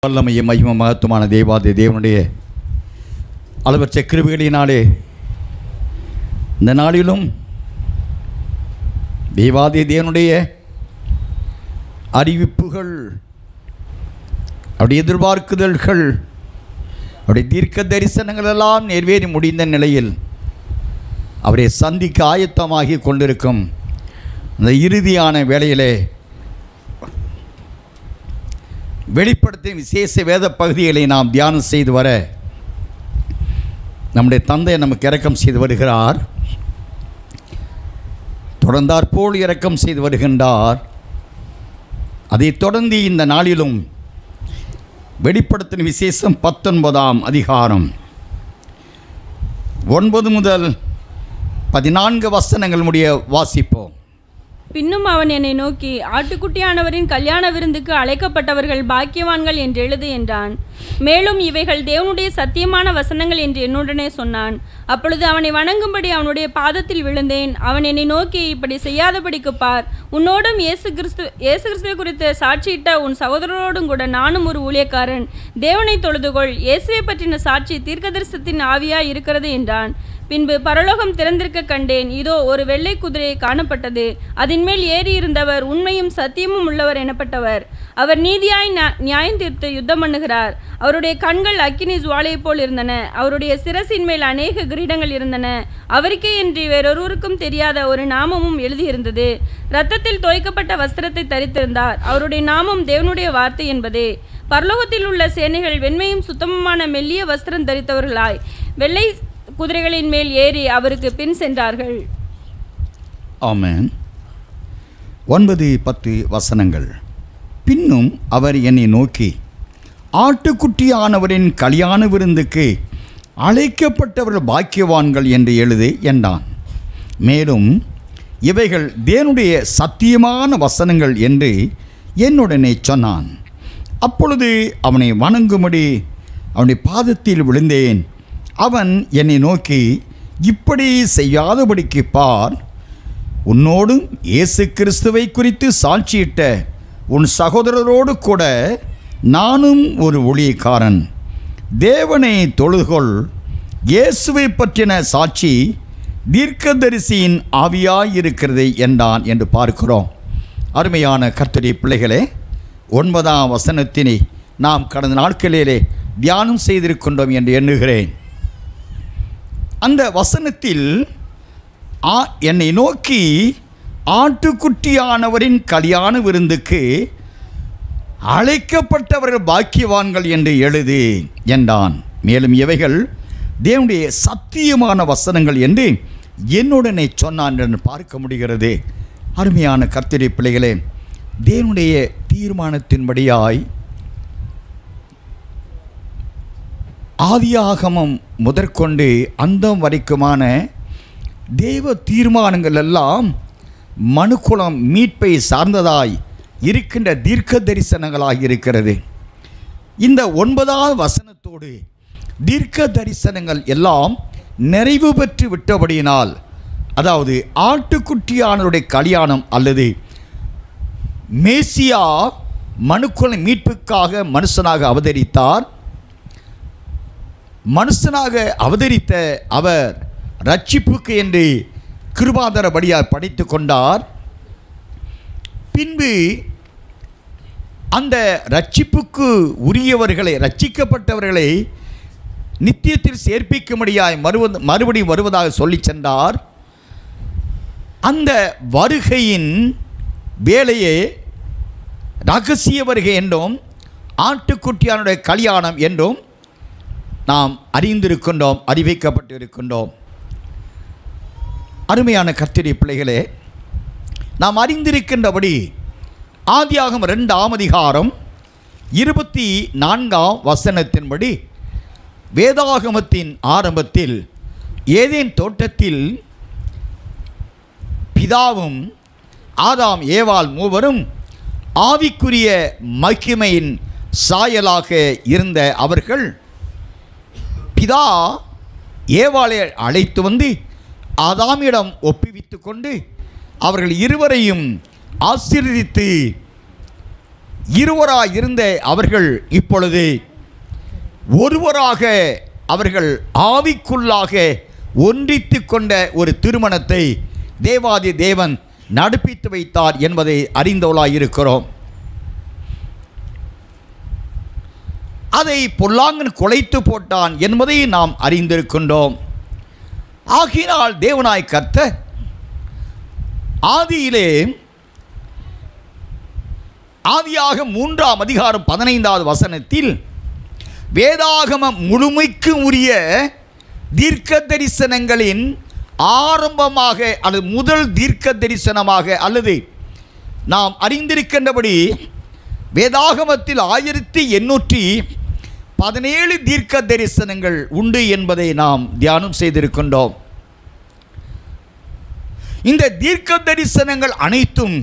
வல்லமையும் மகிம மகத்துவமான தேவாதி தேவனுடைய அளவற்ற கிருபைகளினாலே இந்த நாளிலும் தேவாதி தேவனுடைய அறிவிப்புகள் அவருடைய எதிர்பார்க்குதல்கள் அவருடைய தீர்க்க தரிசனங்கள் எல்லாம் நிறைவேறி முடிந்த நிலையில் அவரை சந்திக்க ஆயத்தமாகி கொண்டிருக்கும் அந்த இறுதியான வேளையிலே வெளிப்படுத்தும் விசேஷ வேத பகுதிகளை நாம் தியானம் செய்து வர நம்முடைய தந்தை நமக்கு இரக்கம் செய்து வருகிறார் தொடர்ந்தாற்போல் இரக்கம் செய்து வருகின்றார் அதைத் தொடர்ந்து இந்த நாளிலும் வெளிப்படுத்தின விசேஷம் பத்தொன்பதாம் அதிகாரம் ஒன்பது முதல் பதினான்கு வசனங்கள் முடிய வாசிப்போம் பின்னும் அவன் என்னை நோக்கி ஆட்டுக்குட்டியானவரின் கல்யாண விருந்துக்கு அழைக்கப்பட்டவர்கள் பாக்கியவான்கள் என்று எழுது என்றான் மேலும் இவைகள் தேவனுடைய சத்தியமான வசனங்கள் என்று என்னுடனே சொன்னான் அப்பொழுது அவனை வணங்கும்படி அவனுடைய பாதத்தில் விழுந்தேன் அவன் என்னை நோக்கி இப்படி செய்யாதபடிக்கு பார் உன்னோடும் இயேசு கிறிஸ்து இயேசு கிறிஸ்துவை குறித்து சாட்சியிட்ட உன் சகோதரரோடும் கூட நானும் ஒரு ஊழியக்காரன் தேவனை தொழுதுகொள் இயேசுவை பற்றின சாட்சி தீர்க்கதரிசனத்தின் ஆவியாய் இருக்கிறது என்றான் பின்பு பரலோகம் திறந்திருக்க கண்டேன் இதோ ஒரு வெள்ளை குதிரை காணப்பட்டது அதன் மேல் ஏறி இருந்தவர் உண்மையும் சத்தியமும் உள்ளவர் எனப்பட்டவர் அவர் நீதியாய் நியா- நியாயம் தீர்த்து யுத்தம் பண்ணுகிறார் அவருடைய கண்கள் அக்கினி ஜுவாலையைப் போல் இருந்தன அவருடைய சிரசின் மேல் அநேக கிரீடங்கள் இருந்தன அவருக்கே இன்றி வேறொருவருக்கும் தெரியாத ஒரு நாமமும் எழுதியிருந்தது இரத்தத்தில் தோய்க்கப்பட்ட வஸ்திரத்தை தரித்திருந்தார் அவருடைய நாமம் தேவனுடைய வார்த்தை என்பதே பரலோகத்தில் உள்ள சேனைகள் வெண்மையும் சுத்தமுமான மெல்லிய வஸ்திரம் தரித்தவர்களாய் வெள்ளை குதிரைகளின் மேல் ஏறி அவருக்கு பின் சென்றார்கள் ஆமென் ஒன்பது பத்து வசனங்கள் பின்னும் அவர் என்னை நோக்கி ஆட்டுக்குட்டியானவரின் கல்யாண விருந்துக்கு அழைக்கப்பட்டவர்கள் பாக்கியவான்கள் என்று எழுது என்றான் மேலும் இவைகள் தேவனுடைய சத்தியமான வசனங்கள் என்று என்னுடனே சொன்னான் அப்பொழுது அவனை வணங்கும்படி அவனுடைய பாதத்தில் விழுந்தேன் அவன் என்னை நோக்கி இப்படி செய்யாதபடிக்கு பார் உன்னோடும் இயேசு கிறிஸ்துவை குறித்து சாட்சியிட்ட உன் சகோதரரோடு கூட நானும் ஒரு ஊழியக்காரன் தேவனை தொழுகொள் இயேசுவை பற்றின சாட்சி தீர்க்கதரிசியின் ஆவியாயிருக்கிறது என்றான் என்று பார்க்கிறோம் அருமையான கர்த்தருடைய பிள்ளைகளே ஒன்பதாம் வசனத்தினை நாம் கடந்த நாட்களிலே தியானம் செய்திருக்கின்றோம் என்று எண்ணுகிறேன் அந்த வசனத்தில் ஆ என்னை நோக்கி ஆட்டுக்குட்டியானவரின் கல்யாண விருந்துக்கு அழைக்கப்பட்டவர்கள் பாக்கியவான்கள் என்று எழுது என்றான் மேலும் இவைகள் தேவனுடைய சத்தியமான வசனங்கள் என்று என்னுடனே சொன்னான் என்று பார்க்க முடிகிறது அருமையான கர்த்தரி பிள்ளைகளே தேவனுடைய தீர்மானத்தின்படியாய் ஆதியாகமம் முதற்கொண்டு அந்தம் வரைக்குமான தேவ தீர்மானங்கள் எல்லாம் மனுக்குலம் மீட்பை சார்ந்ததாய் இருக்கின்ற தீர்க்க தரிசனங்களாக இருக்கிறது இந்த ஒன்பதாவது வசனத்தோடு தீர்க்க தரிசனங்கள் எல்லாம் நிறைவு பெற்று விட்டபடியினால் அதாவது ஆட்டுக்குட்டியானவருடைய கல்யாணம் அல்லது மேசியா மனுக்குல மீட்புக்காக மனுஷனாக அவதரித்தார் மனுஷனாக அவதரித்த அவர் ரட்சிப்புக்கு என்று கிருபாதரபடியார் படைத்து கொண்டார் பின்பு அந்த ரட்சிப்புக்கு உரியவர்களை ரட்சிக்கப்பட்டவர்களை நித்தியத்தில் சேர்ப்பிக்கும்படியாய் மறுவது மறுபடியும் வருவதாக சொல்லி சென்றார் அந்த வருகையின் வேலையே ரகசிய வருகை என்றும் ஆட்டுக்குட்டியானுடைய கல்யாணம் என்றும் நாம் அறிந்திருக்கின்றோம் அறிவிக்கப்பட்டு இருக்கின்றோம் அருமையான கர்த்தரி பிள்ளைகளே நாம் அறிந்திருக்கின்றபடி ஆதியாகம் ரெண்டாம் அதிகாரம் இருபத்தி நான்காம் வசனத்தின்படி வேதாகமத்தின் ஆரம்பத்தில் ஏதேன் தோட்டத்தில் பிதாவும் ஆதாம் ஏவாள் மூவரும் ஆவிக்குரிய மகிமையின் சாயலாக இருந்த அவர்கள் பிதா ஏவாளை அழைத்து வந்து ஆதாமிடம் ஒப்புவித்து கொண்டு அவர்கள் இருவரையும் ஆசீர்வதித்து இருவராய் இருந்த அவர்கள் இப்பொழுது ஒருவராக அவர்கள் ஆவிக்குள்ளாக ஒன்றித்து கொண்ட ஒரு திருமணத்தை தேவாதி தேவன் நடப்பித்து வைத்தார் என்பதை அறிந்தவளாய் இருக்கிறோம் அதை பொல்லாங்கன் குலைத்து போட்டான் என்பதை நாம் அறிந்திருக்கின்றோம் ஆகினால் தேவனாய் கர்த்த ஆதியிலே ஆதியாக மூன்றாம் அதிகாரம் பதினைந்தாவது வசனத்தில் வேதாகம முழுமைக்கு உரிய தீர்க்க தரிசனங்களின் ஆரம்பமாக அல்லது முதல் தீர்க்க தரிசனமாக அல்லது நாம் அறிந்திருக்கின்றபடி வேதாகமத்தில் ஆயிரத்தி எண்ணூற்றி பதினேழு தீர்க்க தரிசனங்கள் உண்டு என்பதை நாம் தியானம் செய்திருக்கின்றோம் இந்த தீர்க்க தரிசனங்கள் அனைத்தும்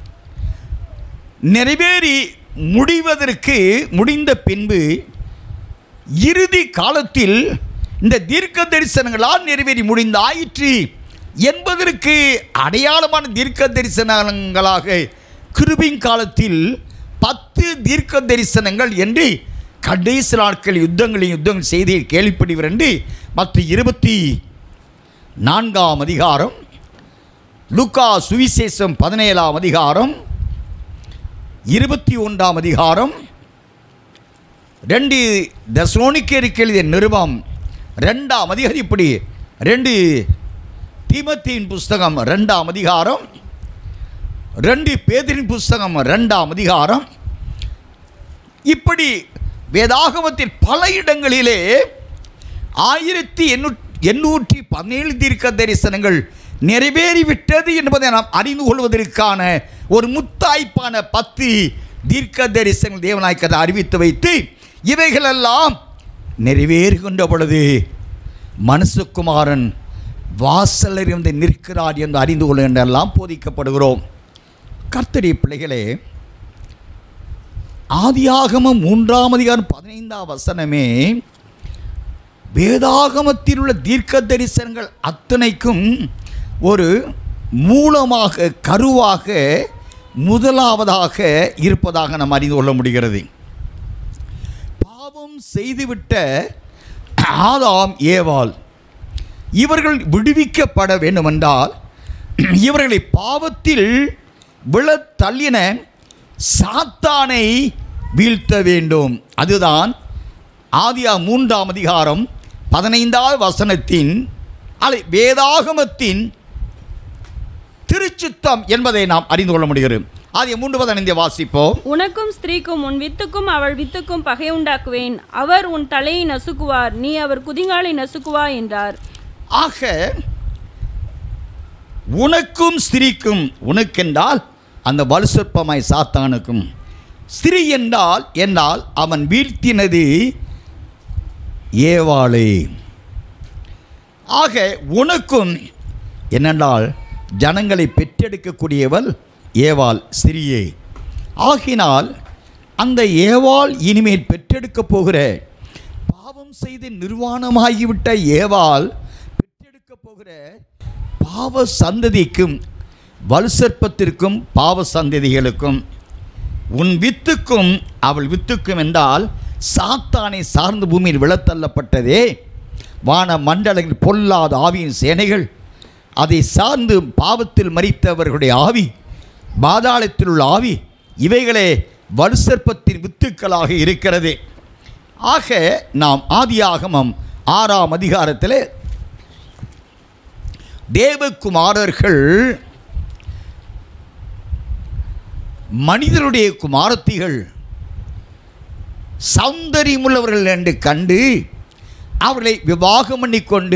நிறைவேறி முடிவதற்கு முடிந்த பின்பு இறுதி காலத்தில் இந்த தீர்க்க தரிசனங்களால் நிறைவேறி முடிந்த ஆயிற்று என்பதற்கு அடையாளமான தீர்க்க தரிசனங்களாக கிருபின் காலத்தில் பத்து தீர்க்க தரிசனங்கள் என்று கடைசி நாட்கள் யுத்தங்களின் யுத்தங்கள் செய்தி கேள்விப்படுவர் என்று மற்ற இருபத்தி நான்காம் அதிகாரம் லுக்கா சுவிசேஷம் பதினேழாம் அதிகாரம் இருபத்தி ஒன்றாம் அதிகாரம் ரெண்டு தசோனிக்கருக்கு எழுதிய நிருபம் ரெண்டாம் அதிகாரம் இப்படி ரெண்டு தீமத்தியின் புஸ்தகம் ரெண்டாம் அதிகாரம் ரெண்டு பேதரின் புஸ்தகம் ரெண்டாம் அதிகாரம் இப்படி வேதாகமத்தில் பல இடங்களிலே ஆயிரத்தி எண்ணூற்றி எண்ணூற்றி பதினேழு தீர்க்க தரிசனங்கள் நிறைவேறிவிட்டது என்பதை நாம் அறிந்து கொள்வதற்கான ஒரு முத்தாய்ப்பான பத்து தீர்க்க தரிசனங்கள் தேவநாயக்கத்தை அறிவித்து வைத்து இவைகளெல்லாம் நிறைவேறுகின்ற பொழுது மனுஷகுமாரன் வாசலர் இருந்து நிற்கிறார் என்று அறிந்து கொள்ள என்றெல்லாம் போதிக்கப்படுகிறோம் கர்த்தரி பிள்ளைகளே ஆதியாகமம் மூன்றாம் அதிகாரம் பதினைந்தாம் வசனமே வேதாகமத்தில் உள்ள தீர்க்க தரிசனங்கள் அத்தனைக்கும் ஒரு மூலமாக கருவாக முதலாவதாக இருப்பதாக நாம் அறிந்து கொள்ள முடிகிறது பாவம் செய்துவிட்ட ஆதாம் ஏவாள் இவர்கள் விடுவிக்கப்பட வேண்டுமென்றால் இவர்களை பாவத்தில் விழத் தள்ளின சாத்தானை வீழ்த்த வேண்டும் அதுதான் ஆதியா மூன்றாம் அதிகாரம் பதினைந்தாவது வசனத்தின் அலை வேதாகமத்தின் திருச்சுத்தம் என்பதை நாம் அறிந்து கொள்ள முடிகிறது ஆதிய மூன்று பதினைந்தை வாசிப்போம் உனக்கும் ஸ்திரீக்கும் உன் வித்துக்கும் அவள் வித்துக்கும் பகை உண்டாக்குவேன் அவர் உன் தலையை நசுக்குவார் நீ அவர் குதிங்காலை நசுக்குவா என்றார் ஆக உனக்கும் ஸ்திரீக்கும் உனக்கென்றால் அந்த வலுசற்பமாய் சாத்தானுக்கும் ஸ்திரீ என்றால் என்றால் அவன் வீழ்த்தினது ஏவாளே ஆக உனக்கும் என்னென்றால் ஜனங்களை பெற்றெடுக்கக்கூடியவள் ஏவாள் சிறியே ஆகினால் அந்த ஏவாள் இனிமேல் பெற்றெடுக்கப் போகிற பாவம் செய்து நிர்வாணமாகிவிட்ட ஏவாள் பெற்றெடுக்கப் போகிற பாவ சந்ததிக்கும் வலுசற்பத்திற்கும் பாவ சந்ததிகளுக்கும் உன் வித்துக்கும் அவள் வித்துக்கும் என்றால் சாத்தானை சார்ந்த பூமியில் விழத்தள்ளப்பட்டதே வான மண்டலங்கள் பொல்லாத ஆவியின் சேனைகள் அதை சார்ந்து பாவத்தில் மறித்தவர்களுடைய ஆவி பாதாளத்தில் உள்ள ஆவி இவைகளே வலுசற்பத்தின் வித்துக்களாக இருக்கிறது ஆக நாம் ஆதியாகமம் ஆறாம் அதிகாரத்தில் தேவகுமாரர்கள் மனிதனுடைய குமாரத்திகள் சௌந்தரியமுள்ளவர்கள் என்று கண்டு அவர்களை விவாகம் பண்ணிக்கொண்டு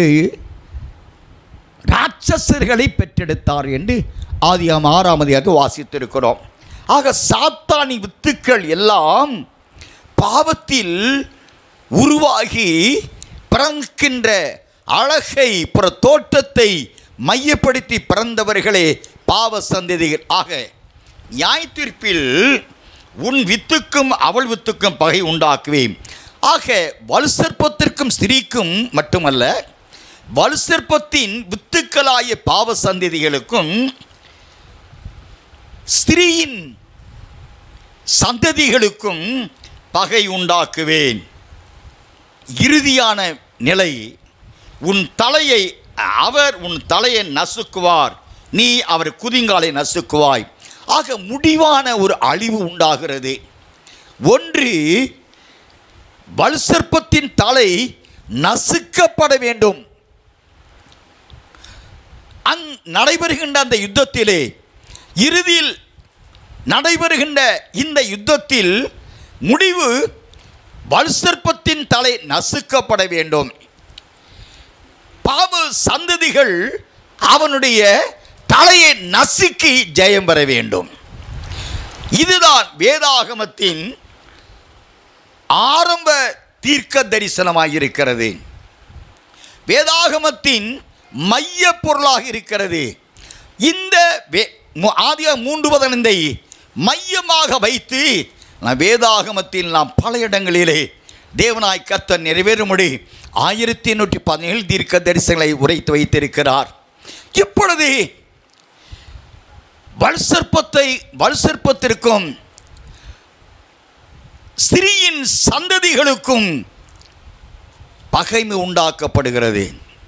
ராட்சசர்களை பெற்றெடுத்தார் என்று ஆதியாம் ஆறாம் அதிகாரத்தை வாசித்திருக்கிறோம் ஆக சாத்தானி வித்துக்கள் எல்லாம் பாவத்தில் உருவாகி பிறக்கின்ற அழகை புற தோற்றத்தை மையப்படுத்தி பிறந்தவர்களே பாவ சந்ததிகள் ஆக நியாயத்தீர்ப்பில் உன் வித்துக்கும் அவள் வித்துக்கும் பகை உண்டாக்குவேன் ஆக வலுசற்பத்திற்கும் ஸ்திரீக்கும் மட்டுமல்ல வலுசற்பத்தின் வித்துக்களாய பாவ சந்ததிகளுக்கும் ஸ்திரீயின் சந்ததிகளுக்கும் பகை உண்டாக்குவேன் இறுதியான நிலை உன் தலையை அவர் உன் தலையை நசுக்குவார் நீ அவர் குதிங்காலை நசுக்குவாய் ஆக முடிவான ஒரு அழிவு உண்டாகிறது ஒன்று வலுசற்பத்தின் தலை நசுக்கப்பட வேண்டும் அந் நடைபெறுகின்ற அந்த யுத்தத்திலே இறுதியில் நடைபெறுகின்ற இந்த யுத்தத்தில் முடிவு வலுசற்பத்தின் தலை நசுக்கப்பட வேண்டும் பாவ சந்ததிகள் அவனுடைய தலையை நசுக்கி ஜெயம் பெற வேண்டும் இதுதான் வேதாகமத்தின் ஆரம்ப தீர்க்க தரிசனமாக இருக்கிறது வேதாகமத்தின் மைய பொருளாக இருக்கிறது இந்த வே- மு- ஆதிய மூன்று பதினைந்தை மையமாக வைத்து நான் வேதாகமத்தில் நாம் பல இடங்களிலே தேவனாய் கர்த்தர் நிறைவேறும்படி ஆயிரத்தி எண்ணூற்றி பதினேழு தீர்க்க தரிசனங்களை உரைத்து வைத்திருக்கிறார் இப்பொழுது வல்சற்பத்தை வல்சற்பத்திற்கும் ஸ்திரீயின் சந்ததிகளுக்கும் பகைமை உண்டாக்கப்படுகிறது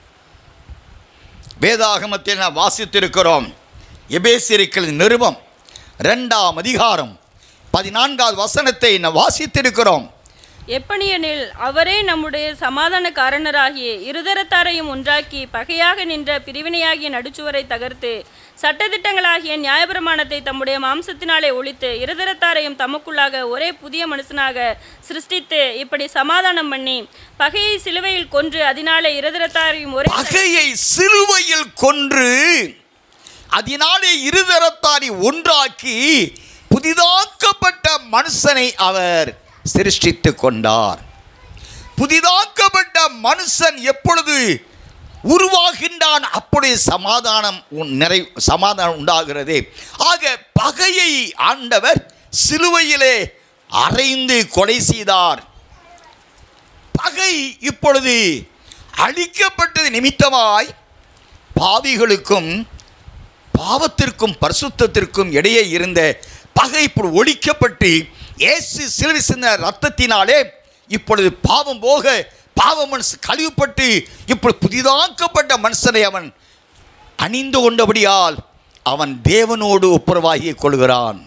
வேதாகமத்தில் நாம் வாசித்திருக்கிறோம் எபேசியர்கள் நிருபம் ரெண்டாம் அதிகாரம் பதினான்காவது வசனத்தை நாம் வாசித்திருக்கிறோம் எப்படியெனில் அவரே நம்முடைய சமாதான காரணராகிய இருதரத்தாரையும் ஒன்றாக்கி பகையாக நின்ற பிரிவினையாகிய நடுச்சுவரை தகர்த்து சட்டதிட்டங்களாகிய நியாயப்பிரமாணத்தை தம்முடைய மாம்சத்தினாலே ஒழித்து இருதரத்தாரையும் தமக்குள்ளாக ஒரே புதிய மனுஷனாக சிருஷ்டித்து இப்படி சமாதானம் பண்ணி பகையை சிலுவையில் கொன்று அதனாலே இருதரத்தாரையும் ஒரே பகையை சிலுவையில் கொன்று அதனாலே இருதரத்தாரி ஒன்றாக்கி புதிதாக்கப்பட்ட மனுஷனை அவர் சிருஷ்டித்து கொண்டார் புதிதாக்கப்பட்ட மனுஷன் எப்பொழுது உருவாகின்றான் அப்பொழுது சமாதானம் உன் நிறை சமாதானம் உண்டாகிறது ஆக பகையை ஆண்டவர் சிலுவையிலே அறைந்து கொலை செய்தார் பகை இப்பொழுது அழிக்கப்பட்டது நிமித்தமாய் பாவிகளுக்கும் பாவத்திற்கும் பரிசுத்தத்திற்கும் இடையே இருந்த பகை இப்பொழுது ஒழிக்கப்பட்டு இயேசு சிலுவை சிந்த ரத்தத்தினாலே இப்பொழுது பாவம் போக பாவ மனசு கழிவுப்பட்டு இப்பொழுது புதிதாக்கப்பட்ட மனுஷனை அவன் அணிந்து கொண்டபடியால் அவன் தேவனோடு ஒப்புரவாகிக் கொள்கிறான்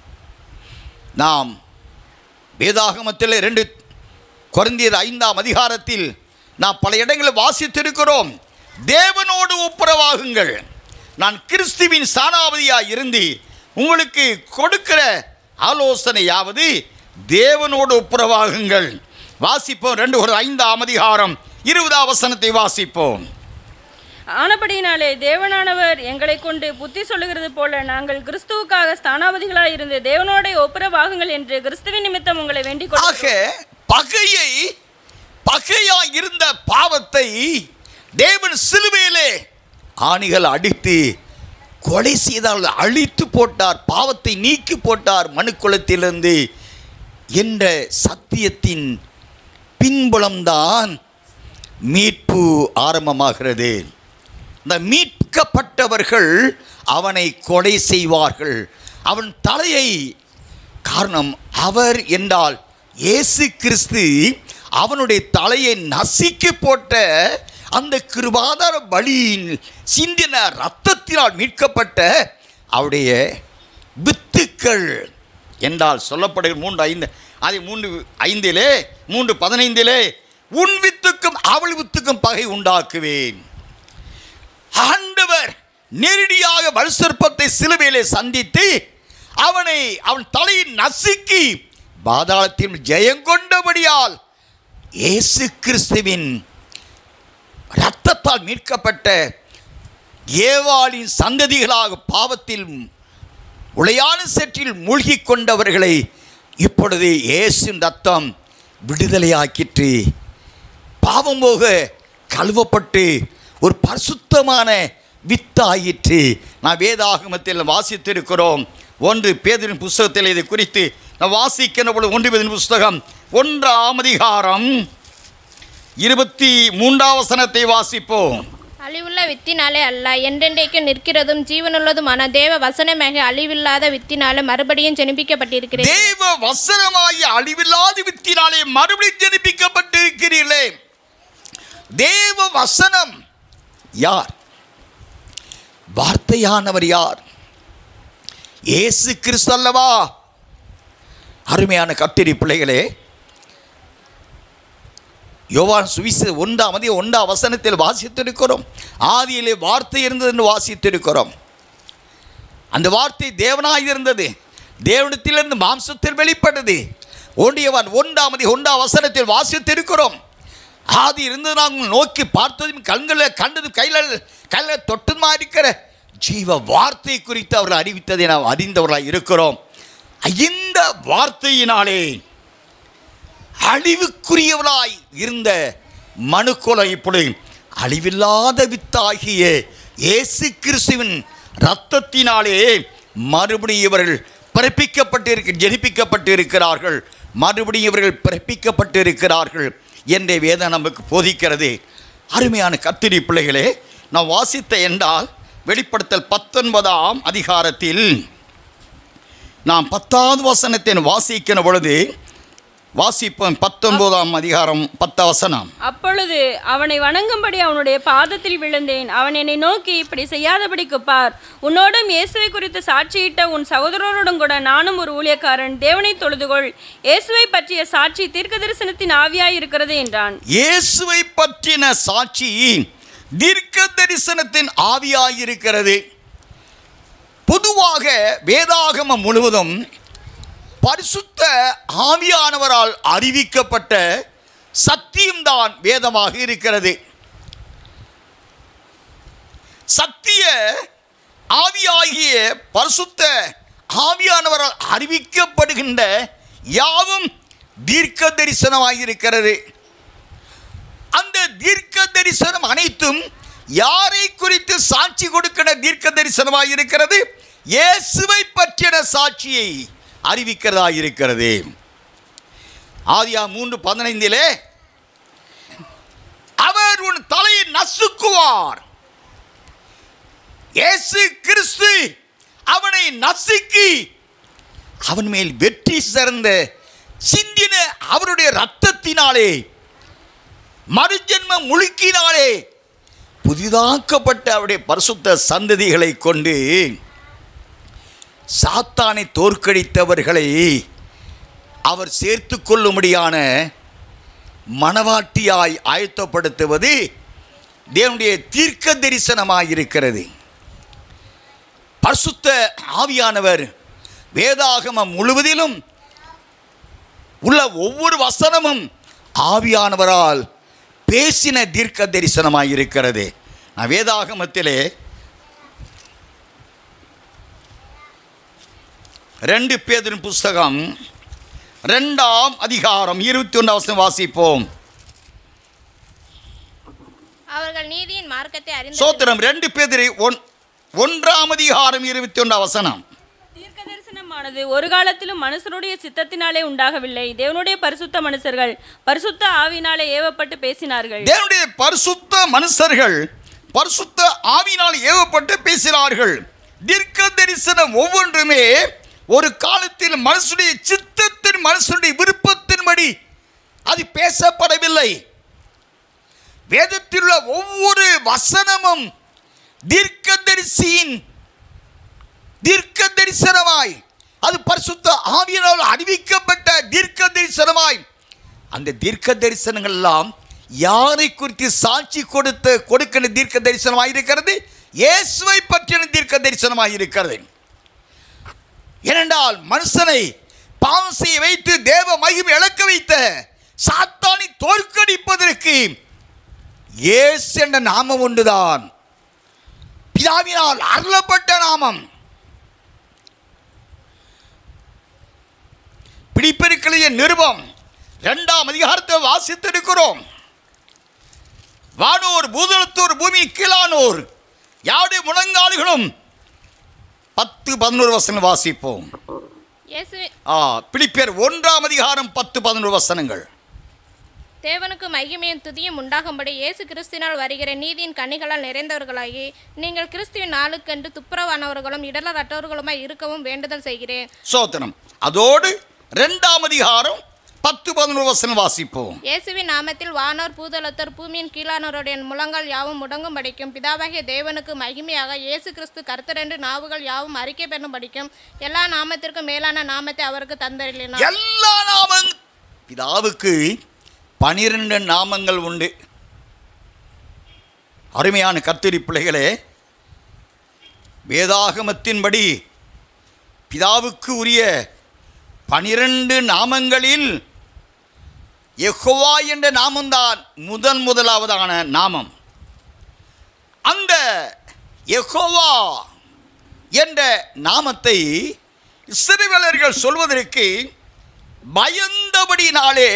நாம் வேதாகமத்தில் ரெண்டு குறைந்தது ஐந்தாம் அதிகாரத்தில் நாம் பல இடங்களில் வாசித்திருக்கிறோம் தேவனோடு ஒப்புரவாகுங்கள் நான் கிறிஸ்துவின் சாணாவதியாக இருந்து உங்களுக்கு கொடுக்கிற ஆலோசனையாவது தேவனோடு ஒப்புரவாகுங்கள் வாசிப்போம் ரெண்டு ஒரு ஐந்தாம் அதிகாரம் இருபதாம் வசனத்தை வாசிப்போம் ஆனபடியினாலே தேவனானவர் எங்களை கொண்டு புத்தி சொல்லுகிறது போல நாங்கள் கிறிஸ்துவுக்காக ஸ்தானாபதிகளாய் இருந்து தேவனோட ஒப்புரவாகுங்கள் என்று கிறிஸ்துவின் நிமித்தம் உங்களை வேண்டிக் கொள்கிறோம். ஆக பகையை பகையா இருந்த பாவத்தை தேவன் சிலுவையிலே ஆணிகள் அடித்து கொலை செய்தால் அழித்து போட்டார் பாவத்தை நீக்கி போட்டார் மனுக்குலத்திலிருந்து என்ற சத்தியத்தின் பின்புலம்தான் மீட்பு ஆரம்பமாகிறது இந்த மீட்கப்பட்டவர்கள் அவனை கொலை செய்வார்கள் அவன் தலையை காரணம் அவர் என்றால் இயேசு கிறிஸ்து அவனுடைய தலையை நசுக்கி போட்ட அந்த கிருபாதார பலியின் சிந்தின ரத்தத்தினால் மீட்கப்பட்ட அவருடைய வித்துக்கள் என்றால் சொல்லப்படுகிற மூன்று ஐந்து அதை மூன்று ஐந்திலே மூன்று பதினைந்திலே உன் வித்துக்கும் அவள் வித்துக்கும் பகை உண்டாக்குவேன் ஆண்டவர் நேரடியாக வலுசற்பத்தை சிலுவையிலே சந்தித்து அவனை அவன் தலையை நசுக்கி பாதாளத்தில் ஜெயங்கொண்டபடியால் இயேசு கிறிஸ்துவின் இரத்தத்தால் மீட்கப்பட்ட ஏவாளின் சந்ததிகளாக பாவத்தில் உளையான சேற்றில் மூழ்கிக் கொண்டவர்களை இப்பொழுது இயேசுவின் ரத்தம் விடுதலையாக்கிற்று பாவம் போக கழுவப்பட்டு ஒரு பரிசுத்தமான வித்தாயிற்று நான் வேதாகமத்தில் வாசித்திருக்கிறோம் ஒன்று பேதரின் புஸ்தகத்தில் இது குறித்து நான் வாசிக்கின்ற பொழுது ஒன்று பேதின் புஸ்தகம் ஒன்றாம் அதிகாரம் இருபத்தி மூன்றாம் வசனத்தை வாசிப்போம் அழிவுள்ள வித்தினாலே அல்ல என்றென்றைக்கு நிற்கிறதும் ஜீவனுள்ளதுமான தேவ வசனமாக அழிவில்லாத வித்தினாலே மறுபடியும் ஜெனிப்பிக்கப்பட்டிருக்கிறேன் தேவ வசனமாகிய அழிவில்லாத வித்தினாலே மறுபடியும் ஜெனிப்பிக்கப்பட்டிருக்கிறீர்களே தேவ வசனம் யார் வார்த்தையானவர் யார் இயேசு கிறிஸ்து அல்லவா அருமையான கத்திரி பிள்ளைகளே யோவான் சுவிச ஒன்றாம் அதிக ஒன்றாம் வசனத்தில் வாசித்திருக்கிறோம் ஆதியிலே வார்த்தை இருந்தது என்று வாசித்திருக்கிறோம் அந்த வார்த்தை தேவனாய் இருந்தது தேவனத்திலிருந்து மாம்சத்தில் வெளிப்பட்டது ஒன்றியவன் ஒன்றாமதி ஒன்றாம் வசனத்தில் வாசித்திருக்கிறோம் ஆதி இருந்து நாங்கள் நோக்கி பார்த்ததும் கண்களில் கண்டதும் கையில் கையில் தொட்டதுமா இருக்கிற ஜீவ வார்த்தை குறித்து அவர் அறிவித்ததை நாம் அறிந்தவர்களாக இருக்கிறோம் இந்த வார்த்தையினாலே அழிவுக்குரியவளாய் இருந்த மனுக்குலம் இப்பொழுது அழிவில்லாத வித்தாகிய இயேசு கிறிஸ்துவின் இரத்தத்தினாலே மறுபடியும் இவர்கள் பிறப்பிக்கப்பட்டிருக்க ஜெனிப்பிக்கப்பட்டிருக்கிறார்கள் மறுபடியும் இவர்கள் பிறப்பிக்கப்பட்டிருக்கிறார்கள் என்ற வேதம் நமக்கு போதிக்கிறது அருமையான கத்திரி பிள்ளைகளே நான் வாசித்த என்றால் வெளிப்படுத்தல் பத்தொன்பதாம் அதிகாரத்தில் நாம் பத்தாவது வசனத்தின் வாசிக்கிற பொழுது வாசிப்போம் பத்தொன்பதாம் அதிகாரம் பத்த வசனம் அப்பொழுது அவனை வணங்கும்படி அவனுடைய பாதத்தில் விழுந்தேன் அவன் என்னை நோக்கி இப்படி செய்யாதபடிக்கு பார் உன்னோடும் இயேசுவை குறித்து சாட்சியிட்ட உன் சகோதரரோடும் கூட நானும் ஒரு ஊழியக்காரன் தேவனை தொழுதுகொள் இயேசுவை பற்றிய சாட்சி தீர்க்க தரிசனத்தின் ஆவியாய் இருக்கிறது என்றான் இயேசுவை பற்றின சாட்சி தீர்க்க தரிசனத்தின் ஆவியாயிருக்கிறது பொதுவாக வேதாகமம் முழுவதும் பரிசுத்த ஆவியானவரால் அறிவிக்கப்பட்ட சத்தியம்தான் வேதமாக இருக்கிறது சத்திய ஆவியாகிய பரிசுத்த ஆவியானவரால் அறிவிக்கப்படுகின்ற யாவும் தீர்க்க தரிசனமாயிருக்கிறது அந்த தீர்க்க தரிசனம் அனைத்தும் யாரை குறித்து சாட்சி கொடுக்கிற தீர்க்க தரிசனமாக இருக்கிறது இயேசுவை பற்றின சாட்சியை அறிவிக்கிறதா இருக்கிறது ஆதியா மூன்று பதினைந்திலே அவர் உன் தலையை நசுக்குவார் இயேசு கிறிஸ்து அவனை நசுக்கி அவன் மேல் வெற்றி சிறந்த சிந்தின அவருடைய ரத்தத்தினாலே மறுஜென்ம முழுக்கினாலே புதிதாக்கப்பட்ட அவருடைய பரிசுத்த சந்ததிகளை கொண்டு சாத்தானை தோற்கடித்தவர்களை அவர் சேர்த்து கொள்ளும்படியான மணவாட்டியாய் ஆயத்தப்படுத்துவது தேவனுடைய தீர்க்க தரிசனமாயிருக்கிறது பரிசுத்த ஆவியானவர் வேதாகமம் முழுவதிலும் உள்ள ஒவ்வொரு வசனமும் ஆவியானவரால் பேசின தீர்க்க தரிசனமாயிருக்கிறது நான் வேதாகமத்திலே ரெண்டு பேதின் புஸ்தகம் ரெண்டாம் அதிகாரம் இருபத்தி ஒன்றாம் வசனம் வாசிப்போம் அவர்கள் நீதியின் மார்க்கத்தை அறிந்து சோத்திரம் ரெண்டு பேதிரி ஒன் ஒன்றாம் அதிகாரம் இருபத்தி ஒன்றாம் வசனம் தீர்க்க தரிசனமானது ஒரு காலத்திலும் மனுஷருடைய சித்தத்தினாலே உண்டாகவில்லை தேவனுடைய பரிசுத்த மனுஷர்கள் பரிசுத்த ஆவினாலே ஏவப்பட்டு பேசினார்கள் தேவனுடைய பரிசுத்த மனுஷர்கள் பரிசுத்த ஆவினால் ஏவப்பட்டு பேசினார்கள் தீர்க்க தரிசனம் ஒவ்வொன்றுமே ஒரு காலத்தில் மனுஷனுடைய சித்தத்தின் மனுஷனுடைய விருப்பத்தின்படி அது பேசப்படவில்லை வேதத்தில் உள்ள ஒவ்வொரு வசனமும் தீர்க்கதரிசியின் தீர்க்க தரிசனமாய் அது பரிசுத்த ஆவியினால் அறிவிக்கப்பட்ட தீர்க்க தரிசனமாய் அந்த தீர்க்க தரிசனங்கள் எல்லாம் யாரை குறித்து சாட்சி கொடுத்த கொடுக்கிற தீர்க்க தரிசனமாய் இருக்கிறது இயேசுவை பற்றின தீர்க்க தரிசனமாய் இருக்கிறது ஏனென்றால் மனுஷனை பாவம் செய்ய வைத்து தேவ மகிமை இழக்க வைத்த சாத்தானை தோற்கடிப்பதற்கு இயேசு என்ற நாமம் ஒன்றுதான் பிதாவினால் அருளப்பட்ட நாமம் பிடிப்பெருக்களைய நிருபம் இரண்டாம் அதிகாரத்தை வாசித்திருக்கிறோம் வானோர் பூதளத்தோர் பூமி கீழானோர் யாருடைய முழங்கால்களும் பத்து பதினோரு வசனம் வாசிப்போம் இயேசுவின் ஆ பிலிப்பியர் ஒன்றாம் அதிகாரம் பத்து பதினோரு வசனங்கள் தேவனுக்கு மகிமையும் துதியும் உண்டாகும்படி இயேசு கிறிஸ்தினால் வருகிற நீதியின் கனிகளால் நிறைந்தவர்களாகி நீங்கள் கிறிஸ்துவின் நாளுக்கென்று துப்புரவானவர்களும் இடலரற்றவர்களுமாய் இருக்கவும் வேண்டுதல் செய்கிறேன் சோத்திரம் அதோடு ரெண்டாம் அதிகாரம் பத்து பதினோரு வசனம் வாசிப்போம் இயேசுவின் நாமத்தில் வானோர் பூதலத்தர் பூமியின் கீழானோருடைய முழங்கால் யாவும் முடங்கும் படிக்கும் பிதாவாகிய தேவனுக்கு மகிமையாக இயேசு கிறிஸ்து கர்த்தரென்று நாவுகள் யாவும் அறிக்கை பெறும் படிக்கும் எல்லா நாமத்திற்கும் மேலான நாமத்தை அவருக்கு தந்தரிலினார் எல்லா நாமங் பிதாவுக்கு பனிரெண்டு நாமங்கள் உண்டு அருமையான கத்திரி பிள்ளைகளே வேதாகமத்தின்படி பிதாவுக்கு உரிய பனிரெண்டு நாமங்களில் யெகோவா என்ற நாமம்தான் முதன் முதலாவதான நாமம் அந்த யெகோவா என்ற நாமத்தை சிறுவலர்கள் சொல்வதற்கு பயந்தபடினாலே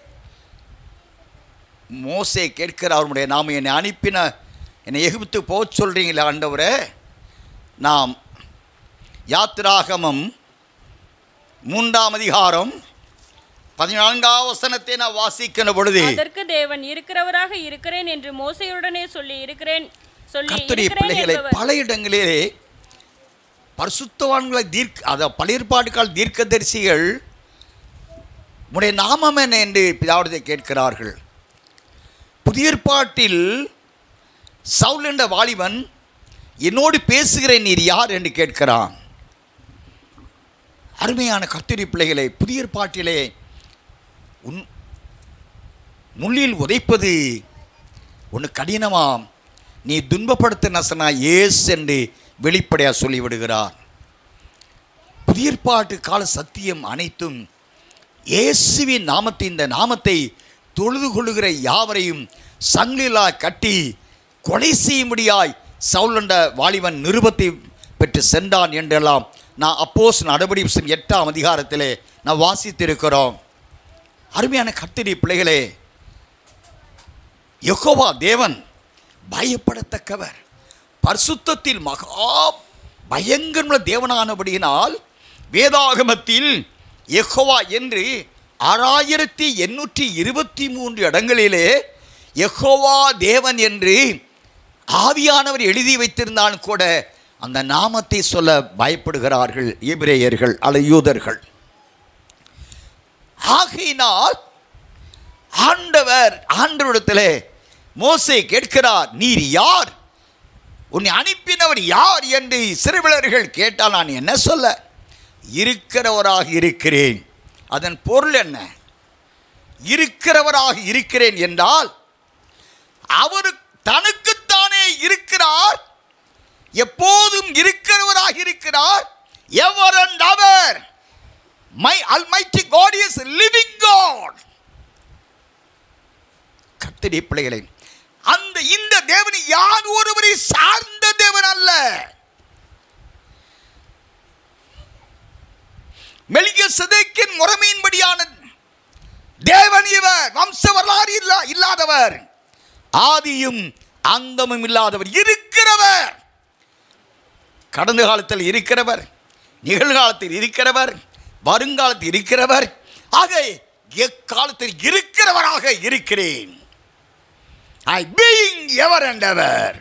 மோசே கேட்கிற அவருடைய நாம என்னை அனுப்பின என்னை எகிப்து போக சொல்கிறீங்களே ஆண்டவரே நாம் யாத்திராகமம் மூன்றாம் அதிகாரம் பதினான்காம் வசனத்தை நான் வாசிக்கிற பொழுது அதற்கு தேவன் இருக்கிறவராக இருக்கிறேன் என்று மோசையுடனே சொல்லி இருக்கிறேன் சொல்லி கர்த்தருடைய இருக்கிறேன் பிள்ளைகளை என்பவர் பல இடங்களிலே பரிசுத்தவான்களை தீர்க்க அத பழையற்பாடுகால் தீர்க்கதரிசிகள் உடைய நாமம் என்ன என்று பிதாவிடத்தை கேட்கிறார்கள் புதிய ஏற்பாட்டில் சவுல் என்ற வாலிபன் என்னோடு பேசுகிற நீர் யார் என்று கேட்கிறான் அருமையான கர்த்தரி பிள்ளைகளை புதிய ஏற்பாட்டிலே உன் முள்ளில் உதைப்பது ஒன்று கடினமாம் நீ துன்பப்படுத்த நசனா ஏஸ் என்று வெளிப்படையாக சொல்லிவிடுகிறார் புதிய ஏற்பாட்டு கால சத்தியம் அனைத்தும் இயேசுவின் நாமத்தை இந்த நாமத்தை தொழுது கொள்ளுகிற யாவரையும் சங்கிலா கட்டி கொலை செய்யும்படியாய் சவுலண்ட வாலிபன் நிருபத்தை பெற்று சென்றான் என்றெல்லாம் நான் அப்போஸ் நடவடி எட்டாம் அதிகாரத்திலே நான் வாசித்திருக்கிறோம் அருமையான கத்திரி பிள்ளைகளே யெகோவா தேவன் பயப்படத்தக்கவர் பரிசுத்தத்தில் மகா பயங்கரமுள்ள தேவனானபடியினால் வேதாகமத்தில் யெகோவா என்று ஆறாயிரத்தி எண்ணூற்றி இருபத்தி மூன்று இடங்களிலே யெகோவா தேவன் என்று ஆவியானவர் எழுதி வைத்திருந்தாலும் கூட அந்த நாமத்தை சொல்ல பயப்படுகிறார்கள் எபிரேயர்கள் அல்ல யூதர்கள் ஆகையினால் ஆண்டவர் ஆண்டவரிடத்திலே மோசே கேட்கிறார் நீர் யார் உன்னை அனுப்பினவர் யார் என்று சிறுவிலர்கள் கேட்டால் நான் என்ன சொல்ல இருக்கிறவராக இருக்கிறேன் அதன் பொருள் என்ன இருக்கிறவராக இருக்கிறேன் என்றால் அவர் தனக்குத்தானே இருக்கிறார் எப்போதும் இருக்கிறவராக இருக்கிறார் எவர் அண்ட் அவர் my almighty God is living God கர்த்தரி பிள்ளைகளை அந்த இந்த தேவன் யார் ஒருவரை சார்ந்த தேவன் அல்ல மெலிக சதைக்கின் முறைமையின்படியான தேவன் இவர் வம்ச வரலாறு இல்லா இல்லாதவர் ஆதியும் அந்தமும் இல்லாதவர் இருக்கிறவர் கடந்த காலத்தில் இருக்கிறவர் நிகழ்காலத்தில் இருக்கிறவர் வருங்காலத்தில் இருக்கிறவர் ஆக எக்காலத்தில் இருக்கிறவராக இருக்கிறேன் ஐ பீயிங் எவர் அண்ட் எவர்